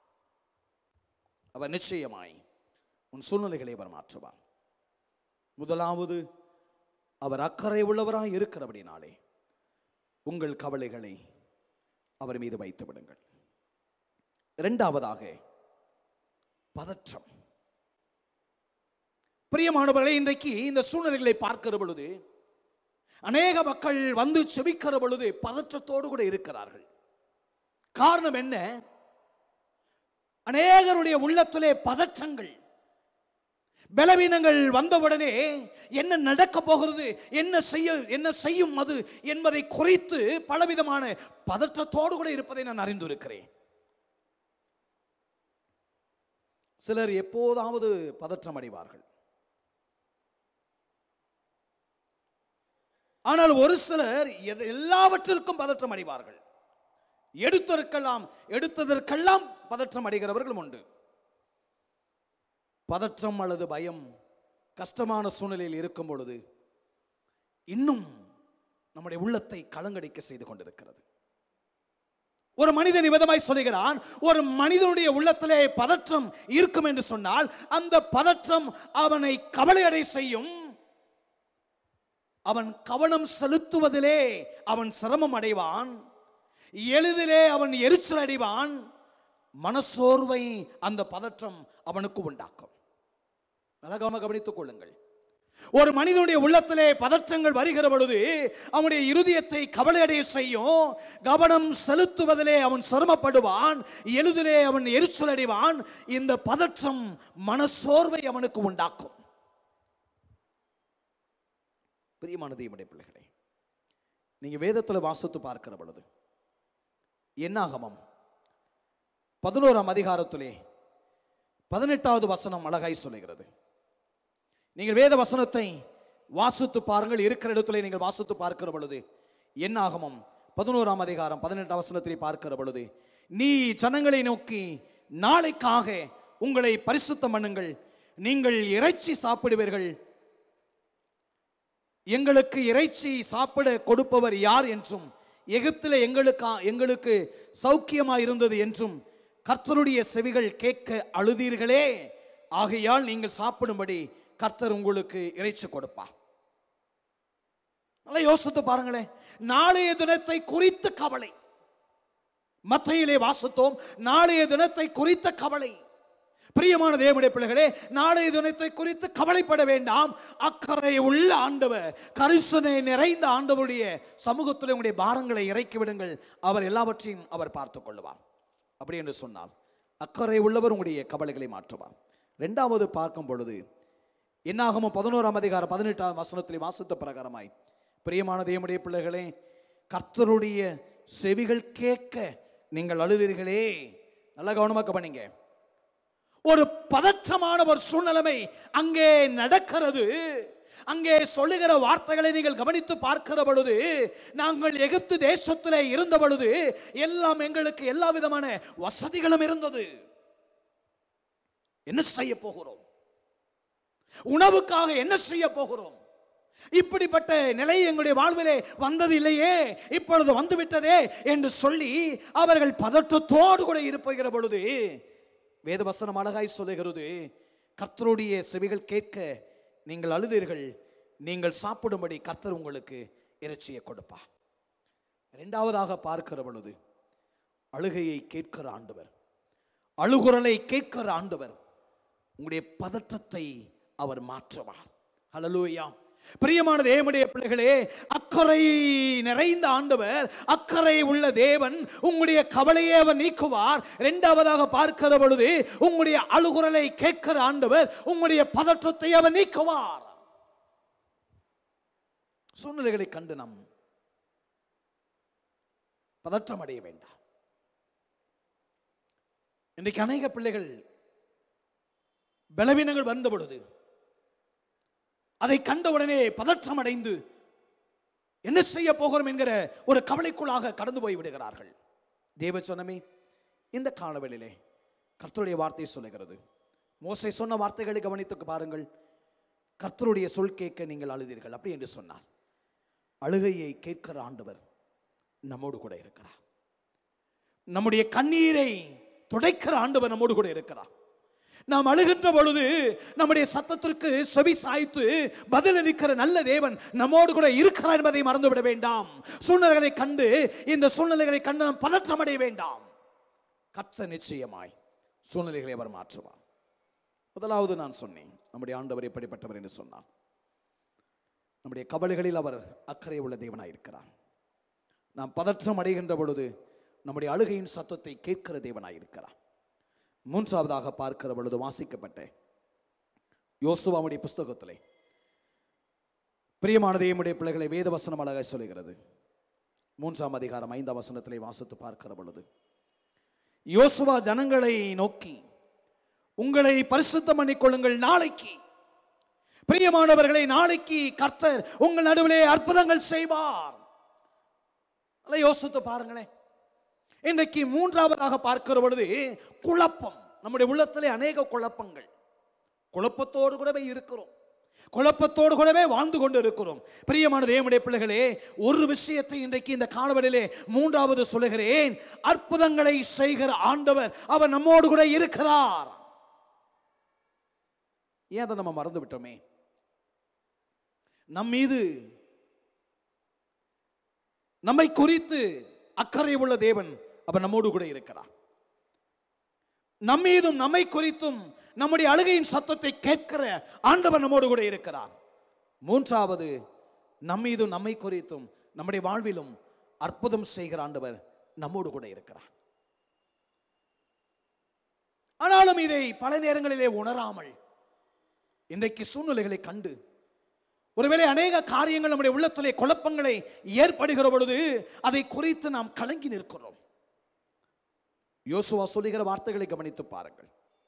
அவர் நிச்சயமாய் உன் சூழ்நிலைகளை அவர் மாற்றுவார் முதலாவது அவர் அக்கறை உள்ளவராய் இருக்கிறபடினாலே உங்கள் கவலைகளை அவர் மீது வைத்து விடுங்கள் இரண்டாவதாக பதற்றம் பிரியமானவர்களே இன்றைக்கு இந்த சூழ்நிலைகளை பார்க்கிற பொழுது அநேக மக்கள் வந்து செபிக்கிற பொழுது பதற்றத்தோடு கூட இருக்கிறார்கள் காரணம் என்ன அநேகருடைய உள்ளத்திலே பதற்றங்கள் பலவீனங்கள் வந்தவுடனே என்ன நடக்க போகிறது என்ன செய்ய என்ன செய்யும் அது என்பதை குறித்து பலவிதமான பதற்றத்தோடு கூட இருப்பதை நான் அறிந்திருக்கிறேன் சிலர் எப்போதாவது பதற்றம் அடைவார்கள் ஆனால் ஒரு சிலர் எது- எல்லாவற்றிற்கும் பதற்றம் அடைவார்கள் எடுத்ததற்கெல்லாம் எடுத்ததற்கெல்லாம் பதற்றம் அடைகிறவர்களும் உண்டு பதற்றம் அல்லது பயம் கஷ்டமான சூழ்நிலையில் இருக்கும் பொழுது இன்னும் நம்முடைய உள்ளத்தை கலங்கடிக்க செய்து கொண்டிருக்கிறது ஒரு மனிதன் விதமாய் சொல்லுகிறான் ஒரு மனிதனுடைய உள்ளத்திலே பதற்றம் இருக்கும் என்று சொன்னால் அந்த பதற்றம் அவனை கவலையடை செய்யும் அவன் கவனம் செலுத்துவதிலே அவன் சிரமம் அடைவான் எளிதிலே அவன் எரிச்சல் அடைவான் மனசோர்வை அந்த பதற்றம் அவனுக்கு உண்டாக்கும் அழகாம கவனித்துக் கொள்ளுங்கள் ஒரு மனிதனுடைய உள்ளத்திலே பதற்றங்கள் வருகிற பொழுது அவனுடைய இருதயத்தை கவலையடைய செய்யும் கவனம் செலுத்துவதிலே அவன் சிரமப்படுவான் எளிதிலே அவன் எரிச்சல் அடைவான் இந்த பதற்றம் மனசோர்வை அவனுக்கு உண்டாக்கும் பிரியமான தெய்வமுடைய பிள்ளைகளே நீங்க வேதத்துல வாசித்து பார்க்கிற பொழுது என்னாகமம் பதினோராம் அதிகாரத்திலே பதினெட்டாவது வசனம் அழகாய் சொல்லுகிறது நீங்கள் வேத வசனத்தை வாசித்து பாருங்கள் இருக்கிற இடத்துல நீங்கள் வாசித்து பார்க்கிற பொழுது என்னாகமம் பதினோராம் அதிகாரம் பதினெட்டாம் வசனத்திலே பார்க்கிற பொழுது நீ ஜனங்களை நோக்கி நாளைக்காக உங்களை பரிசுத்தம் பண்ணுங்கள் நீங்கள் இறைச்சி சாப்பிடுவீர்கள் எங்களுக்கு இறைச்சி சாப்பிட கொடுப்பவர் யார் என்றும் எகிப்தில் எங்களுக்கு எங்களுக்கு சௌக்கியமா இருந்தது என்றும் கர்த்தருடைய செவிகள் கேட்க அழுதீர்களே ஆகையால் நீங்கள் சாப்பிடும்படி கர்த்தர் உங்களுக்கு இறைச்சி கொடுப்பார் நல்லா யோசித்து பாருங்களேன் நாளைய தினத்தை குறித்த கவலை மத்தையிலே வாசித்தோம் நாளைய தினத்தை குறித்த கவலை பிரியமான தேவனுடைய பிள்ளைகளே நாளைய தினத்தை குறித்து கவலைப்பட வேண்டாம் அக்கறை உள்ள ஆண்டவர் கரிசனை நிறைந்த ஆண்டவருடைய சமூகத்தில் உங்களுடைய பாரங்களை இறக்கி விடுங்கள் அவர் எல்லாவற்றையும் அவர் பார்த்துக் கொள்வார் அப்படி என்று சொன்னால் அக்கறை உள்ளவர் உங்களுடைய கவலைகளை மாற்றுவார் ரெண்டாவது பார்க்கும் பொழுது என்னாகமோ பதினோராம் அதிகாரம் பதினெட்டாம் வசனத்திலே வாசித்த பிரகாரமாய் பிரியமான தேவனுடைய பிள்ளைகளே கர்த்தருடைய செவிகள் கேட்க நீங்கள் அழுதீர்களே நல்லா கவனமாக கவனிங்க ஒரு பதற்றமான ஒரு சூழ்நிலைமை அங்கே நடக்கிறது அங்கே சொல்லுகிற வார்த்தைகளை நீங்கள் கவனித்து பார்க்கிற பொழுது நாங்கள் எகிப்து தேசத்திலே இருந்த பொழுது எல்லாம் எங்களுக்கு எல்லா விதமான வசதிகளும் இருந்தது என்ன செய்ய போகிறோம் உணவுக்காக என்ன செய்ய போகிறோம் இப்படிப்பட்ட நிலை எங்களுடைய வாழ்விலே வந்தது இல்லையே இப்பொழுது வந்து விட்டதே என்று சொல்லி அவர்கள் பதற்றத்தோடு கூட இருப்புகிற பொழுது வேதவசனம் அழகாய் சொல்லுகிறது கர்த்தருடைய செவிகள் கேட்க நீங்கள் அழுதீர்கள் நீங்கள் சாப்பிடும்படி கர்த்தர் உங்களுக்கு இறைச்சியை கொடுப்பார் இரண்டாவதாக பார்க்கிற பொழுது அழுகையை கேட்கிற ஆண்டவர் அழுகுரலை கேட்கிற ஆண்டவர் உங்களுடைய பதற்றத்தை அவர் மாற்றுவார் ஹalleluya பிரியமான தேவனுடைய பிள்ளைகளே அக்கறை நிறைந்த ஆண்டவர் அக்கறை உள்ள தேவன் உங்களுடைய கவலையை அவர் நீக்குவார் இரண்டாவதாக பார்க்கிற பொழுது உங்களுடைய அழுகுரலை கேட்கிற ஆண்டவர் உங்களுடைய பதற்றத்தை அவர் நீக்குவார் சூழ்நிலைகளை கண்டு நாம் பதற்றம் அடைய வேண்டாம் இன்றைக்கு அநேக பிள்ளைகள் பலவீனங்கள் வந்த பொழுது அதை கண்டவுடனே பதற்றம் அடைந்து என்ன செய்ய போகிறோம் என்கிற ஒரு கவலைக்குள்ளாக கடந்து போய் விடுகிறார்கள் தேவ சொன்னமே இந்த காலவெளியிலே கர்த்தருடைய வார்த்தை சொல்லுகிறது மோசை சொன்ன வார்த்தைகளை கவனித்து பாருங்கள் கர்த்தருடைய சொல் கேட்க நீங்கள் அழுதீர்கள் அப்படி என்று சொன்னார் அழுகையை கேட்கிற ஆண்டவர் நம்மோடு கூட இருக்கிறார் நம்முடைய கண்ணீரை துடைக்கிற ஆண்டவர் நம்மோடு கூட இருக்கிறார் நாம் அழுகின்ற பொழுது நம்முடைய சத்தத்திற்கு செவி சாய்த்து பதிலளிக்கிற நல்ல தேவன் நம்மோடு கூட இருக்கிறார் என்பதை மறந்துவிட வேண்டாம் சூழ்நிலைகளை கண்டு இந்த சூழ்நிலைகளை கண்டு நாம் பதற்றம் அடைய வேண்டாம் கத்த நிச்சயமாய் சூழ்நிலைகளை அவர் மாற்றுவார் முதலாவது நான் சொன்னேன் நம்முடைய ஆண்டவர் எப்படிப்பட்டவர் என்று சொன்னார் நம்முடைய கவலைகளில் அவர் அக்கறை உள்ள தேவனாய் இருக்கிறார் நாம் பதற்றம் அடைகின்ற பொழுது நம்முடைய அழுகையின் சத்தத்தை கேட்கிற தேவனாய் இருக்கிறார் மூன்றாவதாக பார்க்கிற பொழுது வாசிக்கப்பட்ட யோசுவாவுடைய புஸ்தகத்திலே பிரியமான தேவனுடைய பிள்ளைகளை வேதவசனம் அழகாய் சொல்லுகிறது மூன்றாம் அதிகாரம் ஐந்தாம் வசனத்திலே வாசித்து பார்க்கிற பொழுது யோசுவா ஜனங்களை நோக்கி உங்களை பரிசுத்தம் பண்ணிக்கொள்ளுங்கள் நாளைக்கு பிரியமானவர்களை நாளைக்கு கர்த்தர் உங்கள் நடுவிலே அற்புதங்கள் செய்வார் நல்லா யோசித்து பாருங்களேன் இன்றைக்கு மூன்றாவதாக பார்க்கிற பொழுது குழப்பம் நம்முடைய உள்ளத்திலே அநேக குழப்பங்கள் குழப்பத்தோடு கூடவே இருக்கிறோம் குழப்பத்தோடு கூடவே வாழ்ந்து கொண்டு இருக்கிறோம் பிரியமான தேவனுடைய பிள்ளைகளே ஒரு விஷயத்தை இன்றைக்கு இந்த காலவெளியிலே மூன்றாவது சொல்லுகிறேன் அற்புதங்களை செய்கிற ஆண்டவர் அவர் நம்மோடு கூட இருக்கிறார் ஏன் அதை நம்ம மறந்து விட்டோமே நம் மீது நம்மை குறித்து அக்கறை உள்ள தேவன் அவர் நம்மோடு கூட இருக்கிறார் நம்மீதும் நம்மை குறித்தும் நம்முடைய அழுகையின் சத்தத்தை கேட்கிற ஆண்டவர் நம்மோடு கூட இருக்கிறார் மூன்றாவது நம்மீதும் நம்மை குறித்தும் நம்முடைய வாழ்விலும் அற்புதம் செய்கிற ஆண்டவர் நம்மோடு கூட இருக்கிறார் ஆனாலும் இதை பல நேரங்களிலே உணராமல் இன்றைக்கு சூழ்நிலைகளை கண்டு ஒருவேளை அநேக காரியங்கள் நம்முடைய உள்ளத்திலே குழப்பங்களை ஏற்படுகிற பொழுது அதை குறித்து நாம் கலங்கி நிற்கிறோம் யோசுவா சொல்லுகிற வார்த்தைகளை கவனித்து பாருங்கள்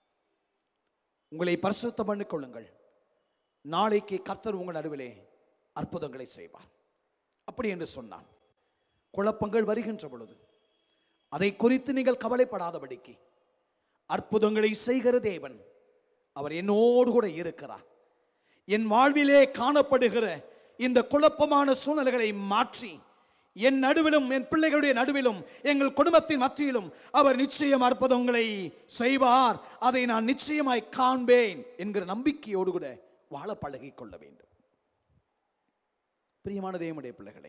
உங்களை பரிசுத்தம் பண்ணிக் கொள்ளுங்கள் நாளைக்கு கர்த்தர் உங்கள் நடுவிலே அற்புதங்களை செய்வார் அப்படி என்று சொன்னான் குழப்பங்கள் வருகின்ற பொழுது அதை குறித்து நீங்கள் கவலைப்படாதபடிக்கு அற்புதங்களை செய்கிற தேவன் அவர் என்னோடு கூட இருக்கிறார் என் வாழ்விலே காணப்படுகிற இந்த குழப்பமான சூழ்நிலைகளை மாற்றி என் நடுவிலும் என் பிள்ளைகளுடைய நடுவிலும் எங்கள் குடும்பத்தின் மத்தியிலும் அவர் நிச்சயம் அற்புதங்களை செய்வார் அதை நான் நிச்சயமாய் காண்பேன் என்கிற நம்பிக்கையோடு கூட வாழ பழகிக் கொள்ள வேண்டும் பிரியமான தேவனுடைய பிள்ளைகளே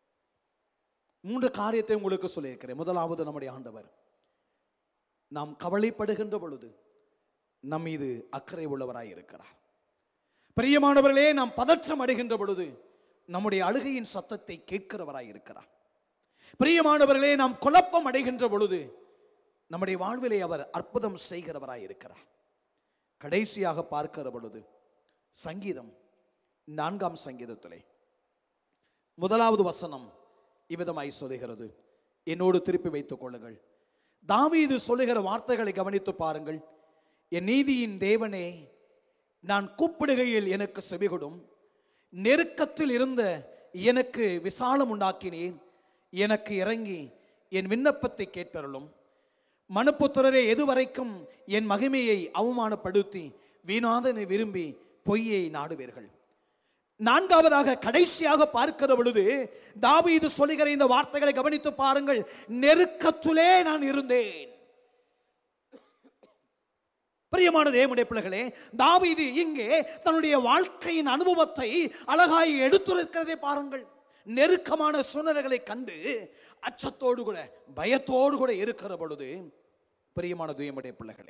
மூன்று காரியத்தை உங்களுக்கு சொல்லியிருக்கிறேன் முதலாவது நம்முடைய ஆண்டவர் நாம் கவலைப்படுகின்ற பொழுது நம் மீது அக்கறை உள்ளவராய் இருக்கிறார் பிரியமானவர்களே நாம் பதற்றம் அடைகின்ற பொழுது நம்முடைய அழுகையின் சத்தத்தை கேட்கிறவராய் இருக்கிறார் பிரியமானவர்களே நாம் குழப்பம் அடைகின்ற பொழுது நம்முடைய வாழ்விலே அவர் அற்புதம் செய்கிறவராய் இருக்கிறார் கடைசியாக பார்க்கிற பொழுது சங்கீதம் நான்காம் சங்கீதத்திலே முதலாவது வசனம் இவ்விதமாய் சொல்லுகிறது என்னோடு திருப்பி வைத்துக் கொள்ளுங்கள் தாவீது சொல்லுகிற வார்த்தைகளை கவனித்து பாருங்கள் என் நீதியின் தேவனே நான் கூப்பிடுகையில் எனக்கு செவிகொடும் நெருக்கத்தில் இருந்த எனக்கு விசாலம் உண்டாக்கினேன் எனக்கு இறங்கி என் விண்ணப்பத்தை கேட்டருளும் மனுப்புத்திரரே எதுவரைக்கும் என் மகிமையை அவமானப்படுத்தி வீணாதனை விரும்பி பொய்யை நாடுவீர்கள் நான்காவதாக கடைசியாக பார்க்கிற பொழுது தாவீது சொல்லுகிற இந்த வார்த்தைகளை கவனித்து பாருங்கள் நெருக்கத்திலே நான் இருந்தேன் பிரியமான தேவனுடைய பிள்ளைகளே தாவீது இங்கே தன்னுடைய வாழ்க்கையின் அனுபவத்தை அழகாய் எடுத்துரைக்கிறதை பாருங்கள் நெருக்கமான சூழ்நிலைகளை கண்டு அச்சத்தோடு கூட பயத்தோடு கூட இருக்கிற பொழுது பிரியமான தேவனுடைய பிள்ளைகளே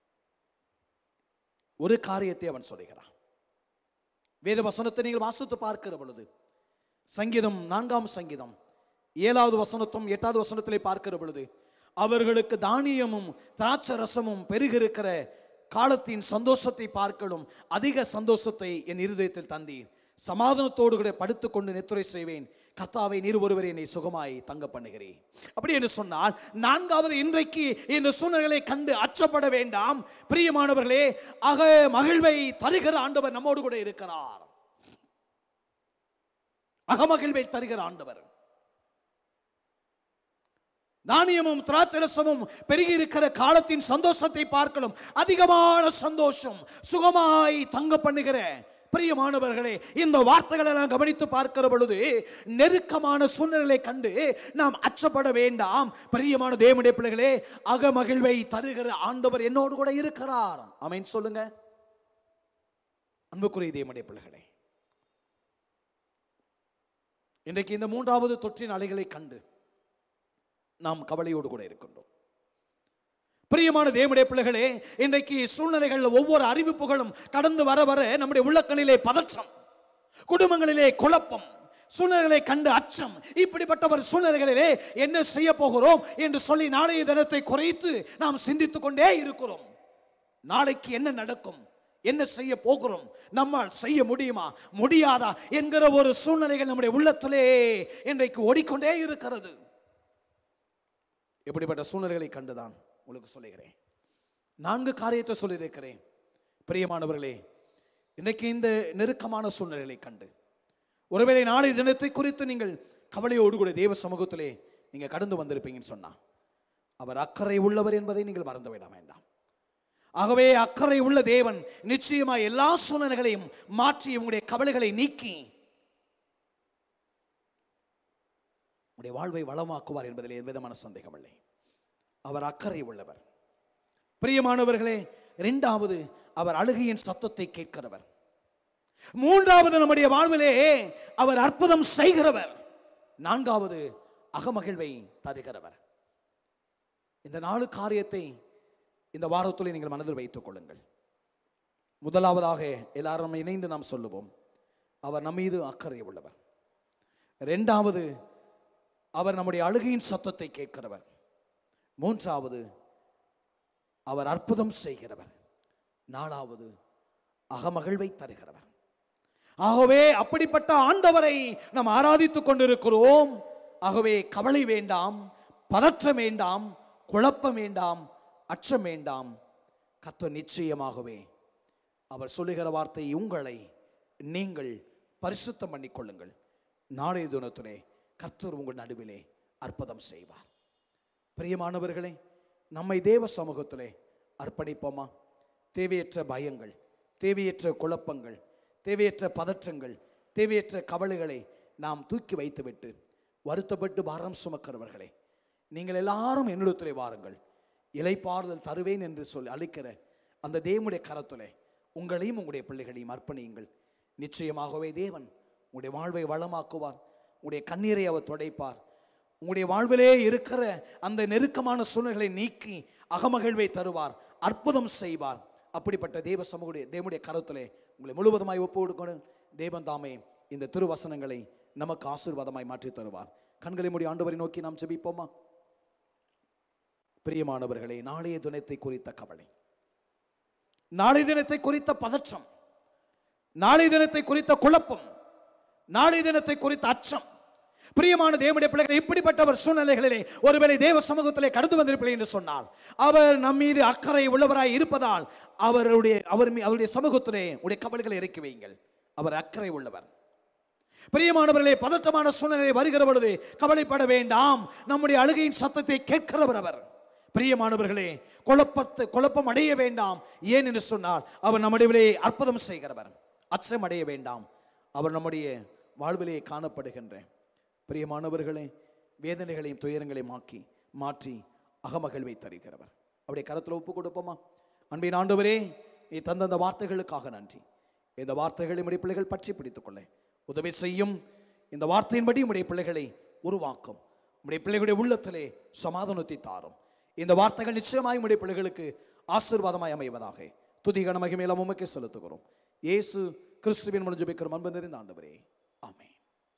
ஒரு காரியத்தை அவன் சொல்லுகிறான் வேத வசனத்தை நீங்கள் வாசித்து பார்க்கிற பொழுது சங்கீதம் நான்காம் சங்கீதம் ஏழாவது வசனத்தும் எட்டாவது வசனத்திலே பார்க்கிற பொழுது அவர்களுக்கு தானியமும் திராட்சை ரசமும் பெருகிருக்கிற காலத்தின் சந்தோஷத்தை பார்க்கலும் அதிக சந்தோஷத்தை என் இருதயத்தில் தந்தீர் சமாதானத்தோடு கூட படுத்துக்கொண்டு நெத்துரை செய்வேன் கர்த்தாவை நீர் ஒருவர் என்னை சுகமாய் தங்க பண்ணுகிறேன் அப்படி என்று சொன்னால் நான்காவது இன்றைக்கு இந்த சூழ்நிலைகளை கண்டு அச்சப்பட வேண்டாம் பிரியமானவர்களே அக மகிழ்வை தருகிற ஆண்டவர் நம்மோடு கூட இருக்கிறார் அகமகிழ்வை தருகிற ஆண்டவர் தானியமும் திராட்சரசமும் பெருகி இருக்கிற காலத்தின் சந்தோஷத்தை பார்க்கலும் அதிகமான சந்தோஷம் சுகமாய் தங்க பண்ணுகிற பிரியமானவர்களே இந்த வார்த்தைகளை நாம் கவனித்து பார்க்கிற பொழுது நெருக்கமான சூழ்நிலைகளை கண்டு நாம் அச்சப்பட வேண்டாம் பிரியமான தேவனுடைய பிள்ளைகளே அகமகிழ்வை தருகிற ஆண்டவர் என்னோடு கூட இருக்கிறார் அமேன் சொல்லுங்க அன்புக்குரிய தேவனுடைய பிள்ளைகளே இன்றைக்கு இந்த மூன்றாவது தொற்றின் அலைகளை கண்டு நாம் கவலையோடு கூட இருக்கின்றோம் பிரியமான தேவனுடைய பிள்ளைகளே இன்றைக்கு சூழ்நிலைகள் ஒவ்வொரு அறிவிப்புகளும் கடந்து வர வர நம்முடைய உள்ளக்களிலே பதற்றம் குடும்பங்களிலே குழப்பம் சூழ்நிலைகளை கண்டு அச்சம் இப்படிப்பட்ட ஒரு சூழ்நிலைகளிலே என்ன செய்ய போகிறோம் என்று சொல்லி நாளைய தினத்தை குறைத்து நாம் சிந்தித்துக் கொண்டே இருக்கிறோம் நாளைக்கு என்ன நடக்கும் என்ன செய்ய போகிறோம் நம்மால் செய்ய முடியுமா முடியாதா என்கிற ஒரு சூழ்நிலைகள் நம்முடைய உள்ளத்திலே இன்றைக்கு ஓடிக்கொண்டே இருக்கிறது இப்படிப்பட்ட சூழ்நிலைகளை கண்டுதான் உங்களுக்கு சொல்லுகிறேன் நான்கு காரியத்தை சொல்லியிருக்கிறேன் பிரியமானவர்களே இன்னைக்கு இந்த நெருக்கமான சூழ்நிலைகளை கண்டு ஒருவேளை நாளை தினத்தை குறித்து நீங்கள் கவலையோடு கூட தேவ சமூகத்திலே நீங்க கடந்து வந்திருப்பீங்கன்னு சொன்னா அவர் அக்கறை உள்ளவர் என்பதை நீங்கள் மறந்து விட வேண்டாம் ஆகவே அக்கறை உள்ள தேவன் நிச்சயமா எல்லா சூழ்நிலைகளையும் மாற்றி உங்களுடைய கவலைகளை நீக்கி உடைய வாழ்வை வளமாக்குவார் என்பதில் எந்த விதமான சந்தேகமில்லை அவர் அக்கறை உள்ளவர் பிரியமானவர்களே இரண்டாவது அவர் அழுகையின் சத்தத்தை கேட்கிறவர் மூன்றாவது நம்முடைய வாழ்விலே அவர் அற்புதம் செய்கிறவர் நான்காவது அகமகிழ்வை தருகிறவர் இந்த நாலு காரியத்தை இந்த வாரத்தில் நீங்கள் மனதில் வைத்துக் கொள்ளுங்கள் முதலாவதாக எல்லாரும் இணைந்து நாம் சொல்லுவோம் அவர் நம் மீது அக்கறை உள்ளவர் ரெண்டாவது அவர் நம்முடைய அழுகையின் சத்தத்தை கேட்கிறவர் மூன்றாவது அவர் அற்புதம் செய்கிறவர் நாலாவது அகமகிழ்வை தருகிறவர் ஆகவே அப்படிப்பட்ட ஆண்டவரை நாம் ஆராதித்துக் கொண்டிருக்கிறோம் ஆகவே கவலை வேண்டாம் பதற்றம் வேண்டாம் குழப்பம் வேண்டாம் அச்சம் வேண்டாம் கர்த்தர் நிச்சயமாகவே அவர் சொல்லுகிற வார்த்தை உங்களை நீங்கள் பரிசுத்தம் பண்ணிக்கொள்ளுங்கள் நாளைய தினத்திலே கர்த்தர் உங்கள் நடுவிலே அற்புதம் செய்வார் பிரியமானவர்களே நம்மை தேவ சமூகத்திலே அர்ப்பணிப்போமா தேவையற்ற பயங்கள் தேவையற்ற குழப்பங்கள் தேவையற்ற பதற்றங்கள் தேவையற்ற கவலைகளை நாம் தூக்கி வைத்துவிட்டு வருத்தப்பட்டு பாரம் சுமக்கிறவர்களே நீங்கள் எல்லாரும் என்னிடத்திலே வாருங்கள் இலைப்பாறுதல் தருவேன் என்று சொல்லி அளிக்கிற அந்த தேவனுடைய கரத்திலே உங்களையும் உங்களுடைய பிள்ளைகளையும் அர்ப்பணியுங்கள் நிச்சயமாகவே தேவன் உங்களுடைய வாழ்வை வளமாக்குவார் உங்களுடைய கண்ணீரை அவர் துடைப்பார் உங்களுடைய வாழ்விலே இருக்கிற அந்த நெருக்கமான சூழ்நிலைகளை நீக்கி அகமகிழ்வை தருவார் அற்புதம் செய்வார் அப்படிப்பட்ட தேவ சமூகடைய தேவனுடைய கரத்திலே உங்களை முழுவதுமாய் ஒப்பு கொடுக்கணும் தேவன் தாமே இந்த திருவசனங்களை நமக்கு ஆசீர்வாதமாய் மாற்றி தருவார் கண்களை மூடி ஆண்டவரை நோக்கி நாம் ஜெபிப்போமா பிரியமானவர்களே நாளைய தினத்தை குறித்த கவலை நாளை தினத்தை குறித்த பதற்றம் நாளை தினத்தை குறித்த குழப்பம் நாளை தினத்தை குறித்த அச்சம் பிரியமான தேவனுடைய பிள்ளைகள் இப்படிப்பட்டவர் சூழ்நிலைகளிலே ஒருவேளை தேவ சமூகத்திலே கடந்து வந்திருப்பீர்கள் என்று சொன்னால் அவர் நம் மீது அக்கறை உள்ளவராய் இருப்பதால் அவருடைய அவர் மீ- அவருடைய சமூகத்திலே உடைய கவலைகளை இறக்கி வையுங்கள் அவர் அக்கறை உள்ளவர் பிரியமானவர்களே பதற்றமான சூழ்நிலை வருகிற பொழுது கவலைப்பட வேண்டாம் நம்முடைய அழுகையின் சத்தத்தை கேட்கிறவர் அவர் பிரியமானவர்களே குழப்பத்தை குழப்பம் அடைய வேண்டாம் ஏன் என்று சொன்னால் அவர் நம்முடைய அற்புதம் செய்கிறவர் அச்சம் அடைய வேண்டாம் அவர் நம்முடைய வாழ்விலே காணப்படுகின்ற பிரியமானவர்களே வேதனைகளையும் துயரங்களையும் மாக்கி மாற்றி அகமகிழ்வை தருகிறவர் அவருடைய கரத்தில் ஒப்பு கொடுப்போமா அன்பின் ஆண்டவரே நீ தந்த அந்த வார்த்தைகளுக்காக நன்றி இந்த வார்த்தைகளை உடைய பிள்ளைகள் பற்றி பிடித்துக் கொள்ள உதவி செய்யும் இந்த வார்த்தையின்படி உடைய பிள்ளைகளை உருவாக்கும் உடைய பிள்ளைகளுடைய உள்ளத்திலே சமாதானத்தை தாரும் இந்த வார்த்தைகள் நிச்சயமாய் உடைய பிள்ளைகளுக்கு ஆசீர்வாதமாய் அமைவதாக துதிகன மகிமையில உமக்கு செலுத்துகிறோம் இயேசு கிறிஸ்துவின் மூலம் ஜெபிக்கிறோம் அன்பு நிறைந்த ஆண்டவரே ஆமென்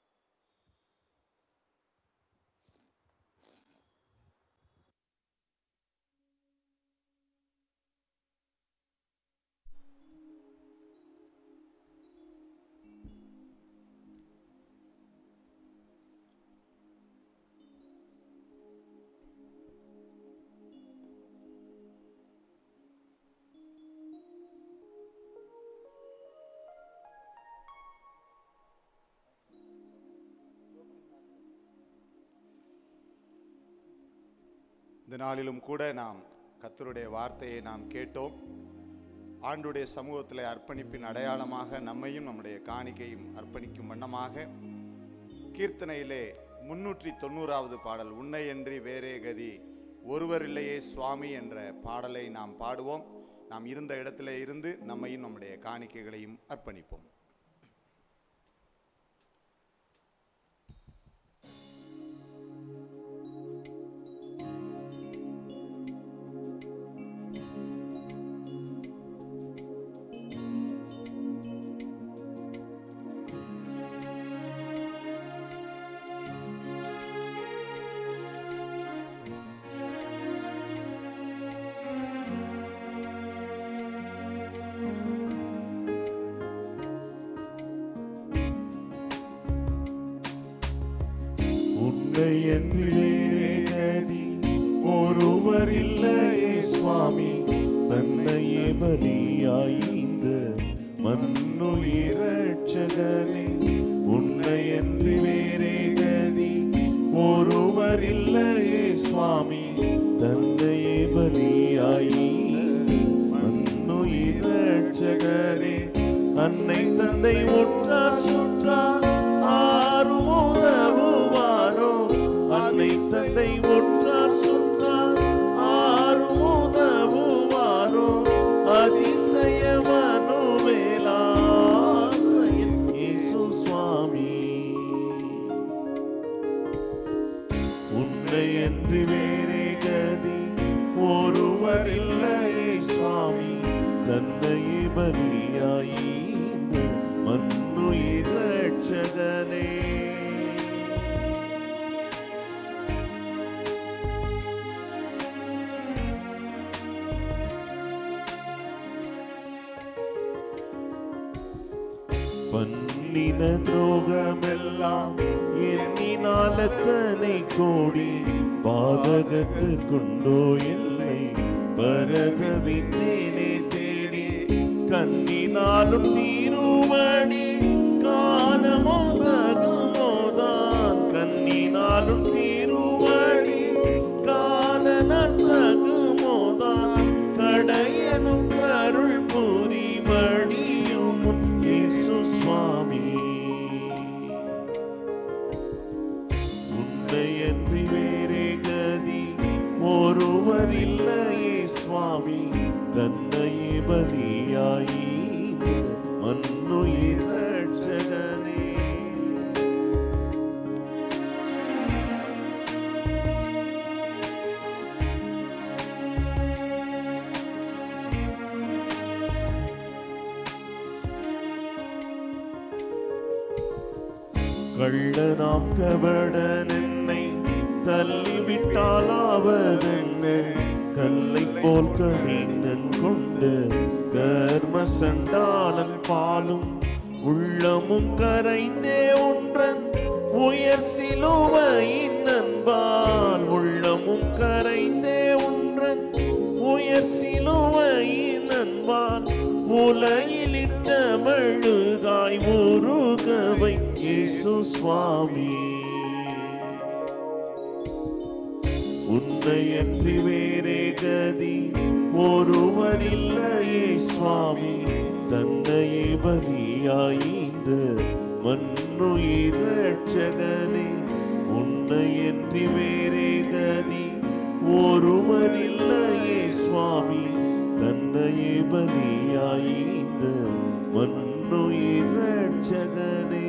இந்த நாளிலும் கூட நாம் கர்த்தருடைய வார்த்தையை நாம் கேட்டோம் ஆண்டுடைய சமூகத்தில் அர்ப்பணிப்பின் அடையாளமாக நம்மையும் நம்முடைய காணிக்கையும் அர்ப்பணிக்கும் வண்ணமாக கீர்த்தனையிலே முன்னூற்றி தொண்ணூறாவது பாடல் உன்னையன்றி வேறே கதி ஒருவர் இல்லையே சுவாமி என்ற பாடலை நாம் பாடுவோம் நாம் இருந்த இடத்திலே இருந்து நம்மையும் நம்முடைய காணிக்கைகளையும் அர்ப்பணிப்போம் உன்னை என்று வேறே கதி ஒருவர் இல்லையே சுவாமி தன்னையே பலியாய்ந்த மண்ணுயிரட்சகனே உன்னை என்று வேறே கதி ஒருவர் இல்லையே சுவாமி தன்னையே பலியாய்ந்த மண்ணுயிரட்சகனே அன்னை தந்தை ஒன்றார் சுற்றார் ஆறும் உதவுவாரோ அன்னை தந்தை ஒன்றார் சுற்றார் ஆறும் உதவுவாரோ அதிசயமனு மேலாசையில் இயேசு சுவாமி உன்னை என்று வேறே கதி ஒருவர் இல்லையே சுவாமி தன்னையே பலியாய்ந்த மண்ணுயிர் ரட்சகனே பண்ணின துரோகமெல்லாம் எண்ணினால் எத்தனை கோடி பாதகத்து கொண்டோ இல்லை பரதவித்தேனே தேடி கண்ணினாலும் தீருமணி காலமோ தகுமோதான் கண்ணினாலும் தீருமணி காலன தகுமோதான் கடையனும் அருள் புரி மணியும் இயேசு சுவாமி உன்னையன்றி வேறே கதி ஒருவர் இல்லையே சுவாமி தன்னையே பலியாயி மண்ணுயிர் ரட்சகனே கள்ளனாம் கபடன் என்னை தள்ளிவிட்டாலாவதென்ன கல்லை போல் கடினன் கொண்டு கர்ம சண்டாளன் பாலும் உள்ளமும் கரைந்தே ஒன்றன் உயர் சிலுவையின் அன்பால் உள்ளமும் கரைந்தே ஒன்றன் உயர் சிலுவையின் அன்பால் உலகிலிட்ட மெழுகாய் உருகவை இயேசு சுவாமி உன்னையன்றி வேறே கதி ஒருவர் இல்லையே சுவாமி தன்னையே பலியாய்ந்த மண்ணுயிர் ரட்சகனே உன்னையன்றி வேறே கதி ஒருவர் இல்லையே சுவாமி தன்னையே பலியாய்ந்த மண்ணுயிர் ரட்சகனே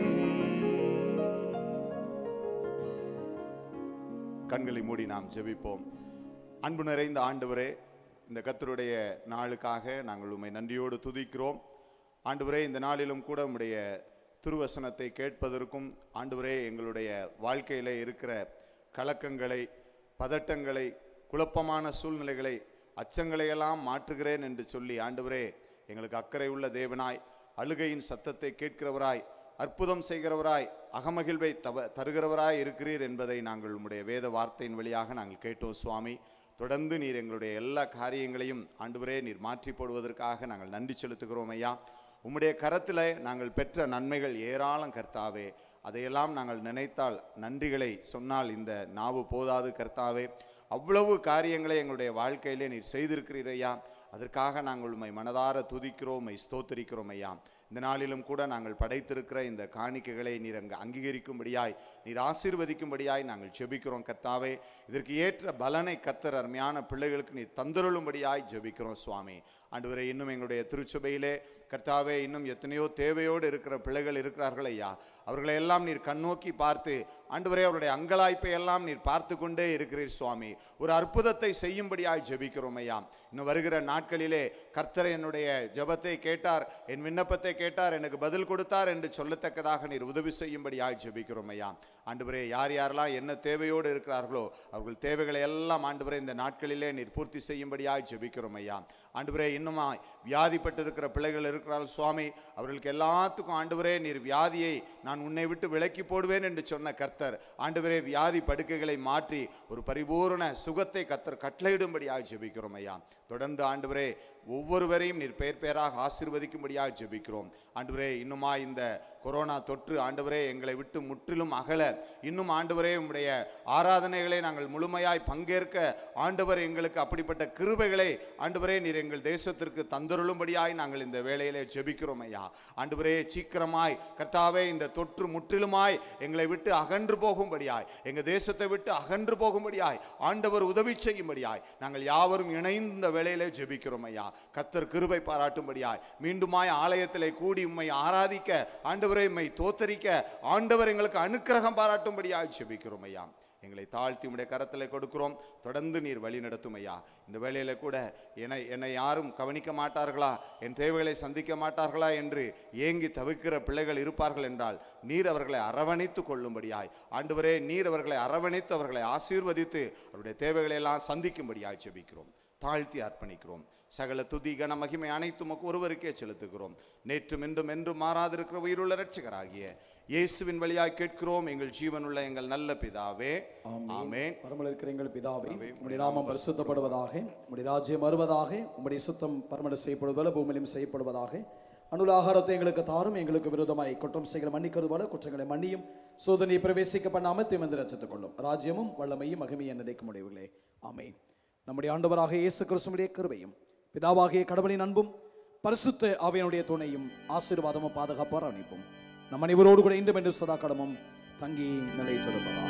கண்களை மூடி நாம் ஜெபிப்போம் அன்பு நிறைந்த ஆண்டவரே இந்த கத்தருடைய நாளுக்காக நாங்கள் உம்மை நன்றியோடு துதிக்கிறோம் ஆண்டவரே இந்த நாளிலும் கூட உம்முடைய திருவசனத்தை கேட்பதற்கும் ஆண்டவரே எங்களுடைய வாழ்க்கையில இருக்கிற கலக்கங்களை பதட்டங்களை குழப்பமான சூழ்நிலைகளை அச்சங்களை எல்லாம் மாற்றுகிறேன் என்று சொல்லி ஆண்டவரே எங்களுக்கு அக்கறை உள்ள தேவனாய் அழுகையின் சத்தத்தை கேட்கிறவராய் அற்புதம் செய்கிறவராய் அகமகிழ்வை தவ தருகிறவராய் இருக்கிறீர் என்பதை நாங்கள் உம்முடைய வேத வார்த்தையின் வழியாக நாங்கள் கேட்டோம் சுவாமி தொடர்ந்து நீர் எங்களுடைய எல்லா காரியங்களையும் ஆண்டவரே நீர் மாற்றி போடுவதற்காக நாங்கள் நன்றி செலுத்துகிறோம் ஐயா உம்முடைய கரத்தில் நாங்கள் பெற்ற நன்மைகள் ஏராளம் கர்த்தாவே அதையெல்லாம் நாங்கள் நினைத்தால் நன்றிகளை சொன்னால் இந்த நாவு போதாது கர்த்தாவே அவ்வளவு காரியங்களை எங்களுடைய வாழ்க்கையிலே நீர் செய்திருக்கிறீர் ஐயா அதற்காக நாங்கள் உம்மை மனதார துதிக்கிறோம் உம்மை ஸ்தோத்தரிக்கிறோம் ஐயா இந்த நாளிலும் கூட நாங்கள் படைத்திருக்கிற இந்த காணிக்கைகளை நீர் அங்கு அங்கீகரிக்கும்படியாய் நீர் ஆசீர்வதிக்கும்படியாய் நாங்கள் ஜெபிக்கிறோம் கர்த்தாவே இதற்கு ஏற்ற பலனை கர்த்தர் அருமையான பிள்ளைகளுக்கு நீர் தந்துருளும்படியாய் ஜெபிக்கிறோம் சுவாமி ஆண்டவரே இன்னும் எங்களுடைய திருச்சபையிலே கர்த்தாவே இன்னும் எத்தனையோ தேவையோடு இருக்கிற பிள்ளைகள் இருக்கிறார்கள் ஐயா அவர்களை எல்லாம் நீர் கண்ணோக்கி பார்த்து ஆண்டவரே அவருடைய அங்கலாய்ப்பை எல்லாம் நீர் பார்த்து கொண்டே இருக்கிறீர் சுவாமி ஒரு அற்புதத்தை செய்யும்படியாய் ஜெபிக்கிறோம் ஐயா இன்னும் வருகிற நாட்களிலே கர்த்தர் என்னுடைய ஜெபத்தை கேட்டார் என் விண்ணப்பத்தை கேட்டார் எனக்கு பதில் கொடுத்தார் என்று சொல்லத்தக்கதாக நீர் உதவி செய்யும்படியாய் ஜெபிக்கிறோம் ஐயா ஆண்டவரே யார் யாரெல்லாம் என்ன தேவையோடு இருக்கிறார்களோ அவர்கள் தேவைகளை எல்லாம் ஆண்டவரே இந்த நாட்களிலே நீர் பூர்த்தி செய்யும்படியாய் ஜெபிக்கிறோம் ஐயா ஆண்டவரே இன்னுமா வியாதிப்பட்டு இருக்கிற பிள்ளைகள் இருக்கிறார்கள் சுவாமி அவர்களுக்கு எல்லாத்துக்கும் ஆண்டவரே நீர் வியாதியை நான் உன்னை விட்டு விலக்கி போடுவேன் என்று சொன்ன கர்த்தர் ஆண்டவரே வியாதி படுக்கைகளை மாற்றி ஒரு பரிபூரண சுகத்தை கர்த்தர் கட்டளையிடும்படியாக ஜெபிக்கிறோம் ஐயா தொடர்ந்து ஆண்டவரே ஒவ்வொருவரையும் நீர் பெயர் பெயராக ஆசீர்வதிக்கும்படியாக ஜெபிக்கிறோம் ஆண்டவரே இன்னுமா இந்த கொரோனா தொற்று ஆண்டவரே எங்களை விட்டு முற்றிலும் அகல இன்னும் ஆண்டவரே உம்முடைய ஆராதனைகளை நாங்கள் முழுமையாய் பங்கேற்க ஆண்டவர் எங்களுக்கு அப்படிப்பட்ட கிருபைகளை ஆண்டவரே நீர் எங்கள் தேசத்திற்கு தந்தருளும்படியாய் நாங்கள் இந்த வேளையிலே ஜெபிக்கிறோம் ஐயா ஆண்டவரே சீக்கிரமாய் கர்த்தாவே இந்த தொற்று முற்றிலுமாய் எங்களை விட்டு அகன்று போகும்படியாய் எங்கள் தேசத்தை விட்டு அகன்று போகும்படியாய் ஆண்டவர் உதவி செய்யும்படியாய் நாங்கள் யாவரும் இணைந்து இந்த வேளையிலே ஜெபிக்கிறோம் ஐயா கர்த்தர் கிருபை பாராட்டும்படியாய் மீண்டுமாய் ஆலயத்திலே கூடி உம்மை ஆராதிக்க ஆண்டவரை உம்மை தோத்தரிக்க ஆண்டவர் எங்களுக்கு அனுக்கிரகம் பாராட்டும்படியாய் ஜெபிக்கிறோம் ஐயா எங்களை தாழ்த்தி உடைய கரத்தில் கொடுக்கிறோம் தொடர்ந்து நீர் வழி நடத்தும் ஐயா இந்த வேளையில கூட என்னை என்னை யாரும் கவனிக்க மாட்டார்களா என் தேவைகளை சந்திக்க மாட்டார்களா என்று ஏங்கி தவிக்கிற பிள்ளைகள் இருப்பார்கள் என்றால் நீர் அவர்களை அரவணைத்து கொள்ளும்படியாய் ஆண்டவரே நீர் அவர்களை அரவணைத்து அவர்களை ஆசீர்வதித்து அவருடைய தேவைகளை எல்லாம் சந்திக்கும்படியாய் ஜெபிக்கிறோம் தாழ்த்தி அர்ப்பணிக்கிறோம் சகல துதி கன மகிமை அனைத்தும் உமக்கு ஒருவருக்கே செலுத்துகிறோம் நேற்றும் இன்றும் என்றும் மாறாதிருக்கிற உயிருள்ள ரட்சகராகிய இயேசுவின் வழியாய் கேட்கிறோம் எங்கள் ஜீவனுள்ள எங்கள் நல்ல பிதாவே ஆமென் பரமல இருக்கிற எங்கள் பிதாவே உம்முடைய நாமம் பரிசுத்தப்படுவதாக உம்முடைய ராஜ்யம் வருவதாக உம்முடைய சுத்தம் பரமட செய்யப்படுவதால் பூமியிலும் செய்யப்படுவதாக அனுல ஆகாரத்தை எங்களுக்கு தாரும் எங்களுக்கு விரோதமாய் குற்றம் செய்கிற மன்னிக்கிறது போல குற்றங்களை மன்னியும் சோதனையை பிரவேசிக்க பண்ணாமல் தீமந்து ரச்சித்துக் கொள்ளும் ராஜ்யமும் வல்லமையும் மகிமையும் நினைக்க முடியவில்லை ஆமென் நம்முடைய ஆண்டவராக இயேசு கிறிஸ்துவுடைய கிருபையும் பிதாவாகிய கடவுளின் அன்பும் பரிசுத்த ஆவியனுடைய துணையும் ஆசீர்வாதமும் பாதுகாப்பார் அனுப்பும் நம் அனைவரோடு கூட இன்றும் என்று சதா கடமும் தங்கி நிலைத்திருப்பதாக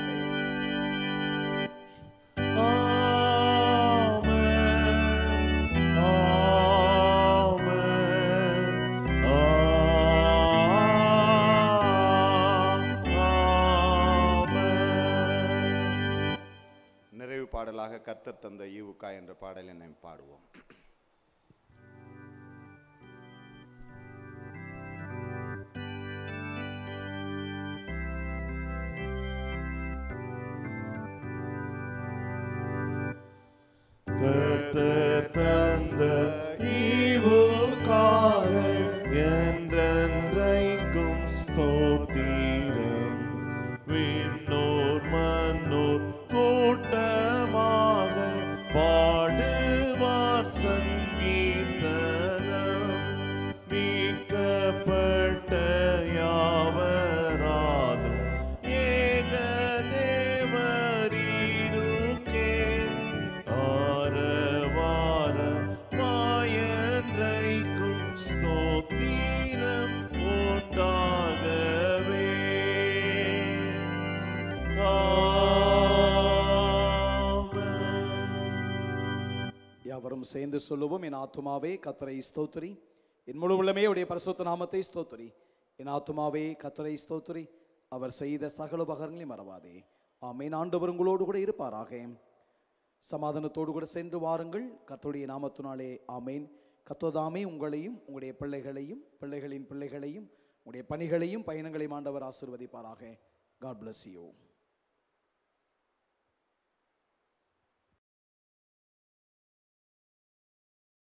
நிறைவு பாடலாக கர்த்தர் தந்த ஈவுக்கா என்ற பாடலை நாம் பாடுவோம் கர்த்தர் தந்த ஈவுக்காக என்றென்றைக்கும் ஸ்தோத்திரம் விண்ணோர் மன்னோர் கூட்டமாக பாடுவார் சங்கீர்த்தனம் மீட்கப்பட்ட யாவராலும் ஏக தேவரீருக்கே ஆரவார மாயன்றைக்கும் ஸ்தோத்திரம் உண்டாகவே ஆமென். யாவரும் சேர்ந்து சொல்லுவோம் என் ஆத்துமாவே கத்தரை ஸ்தோத்திரி என் முழு உள்ளமே உடைய பரிசுத்த நாமத்தை ஸ்தோத்திரி என் ஆத்துமாவே கத்தரை ஸ்தோத்திரி அவர் செய்த சகல உபகரங்களையும் மறவாதே ஆமேன் ஆண்டவர் உங்களோடு கூட இருப்பாராக சமாதானத்தோடு கூட சென்று வாருங்கள் கர்த்தருடைய நாமத்தினாலே ஆமேன் கத்தோதாமே உங்களையும் உங்களுடைய பிள்ளைகளையும் பிள்ளைகளின் பிள்ளைகளையும் உங்களுடைய பணிகளையும் பயணங்களையும் ஆண்டவர் ஆசீர்வதிப்பாராக காட் bless you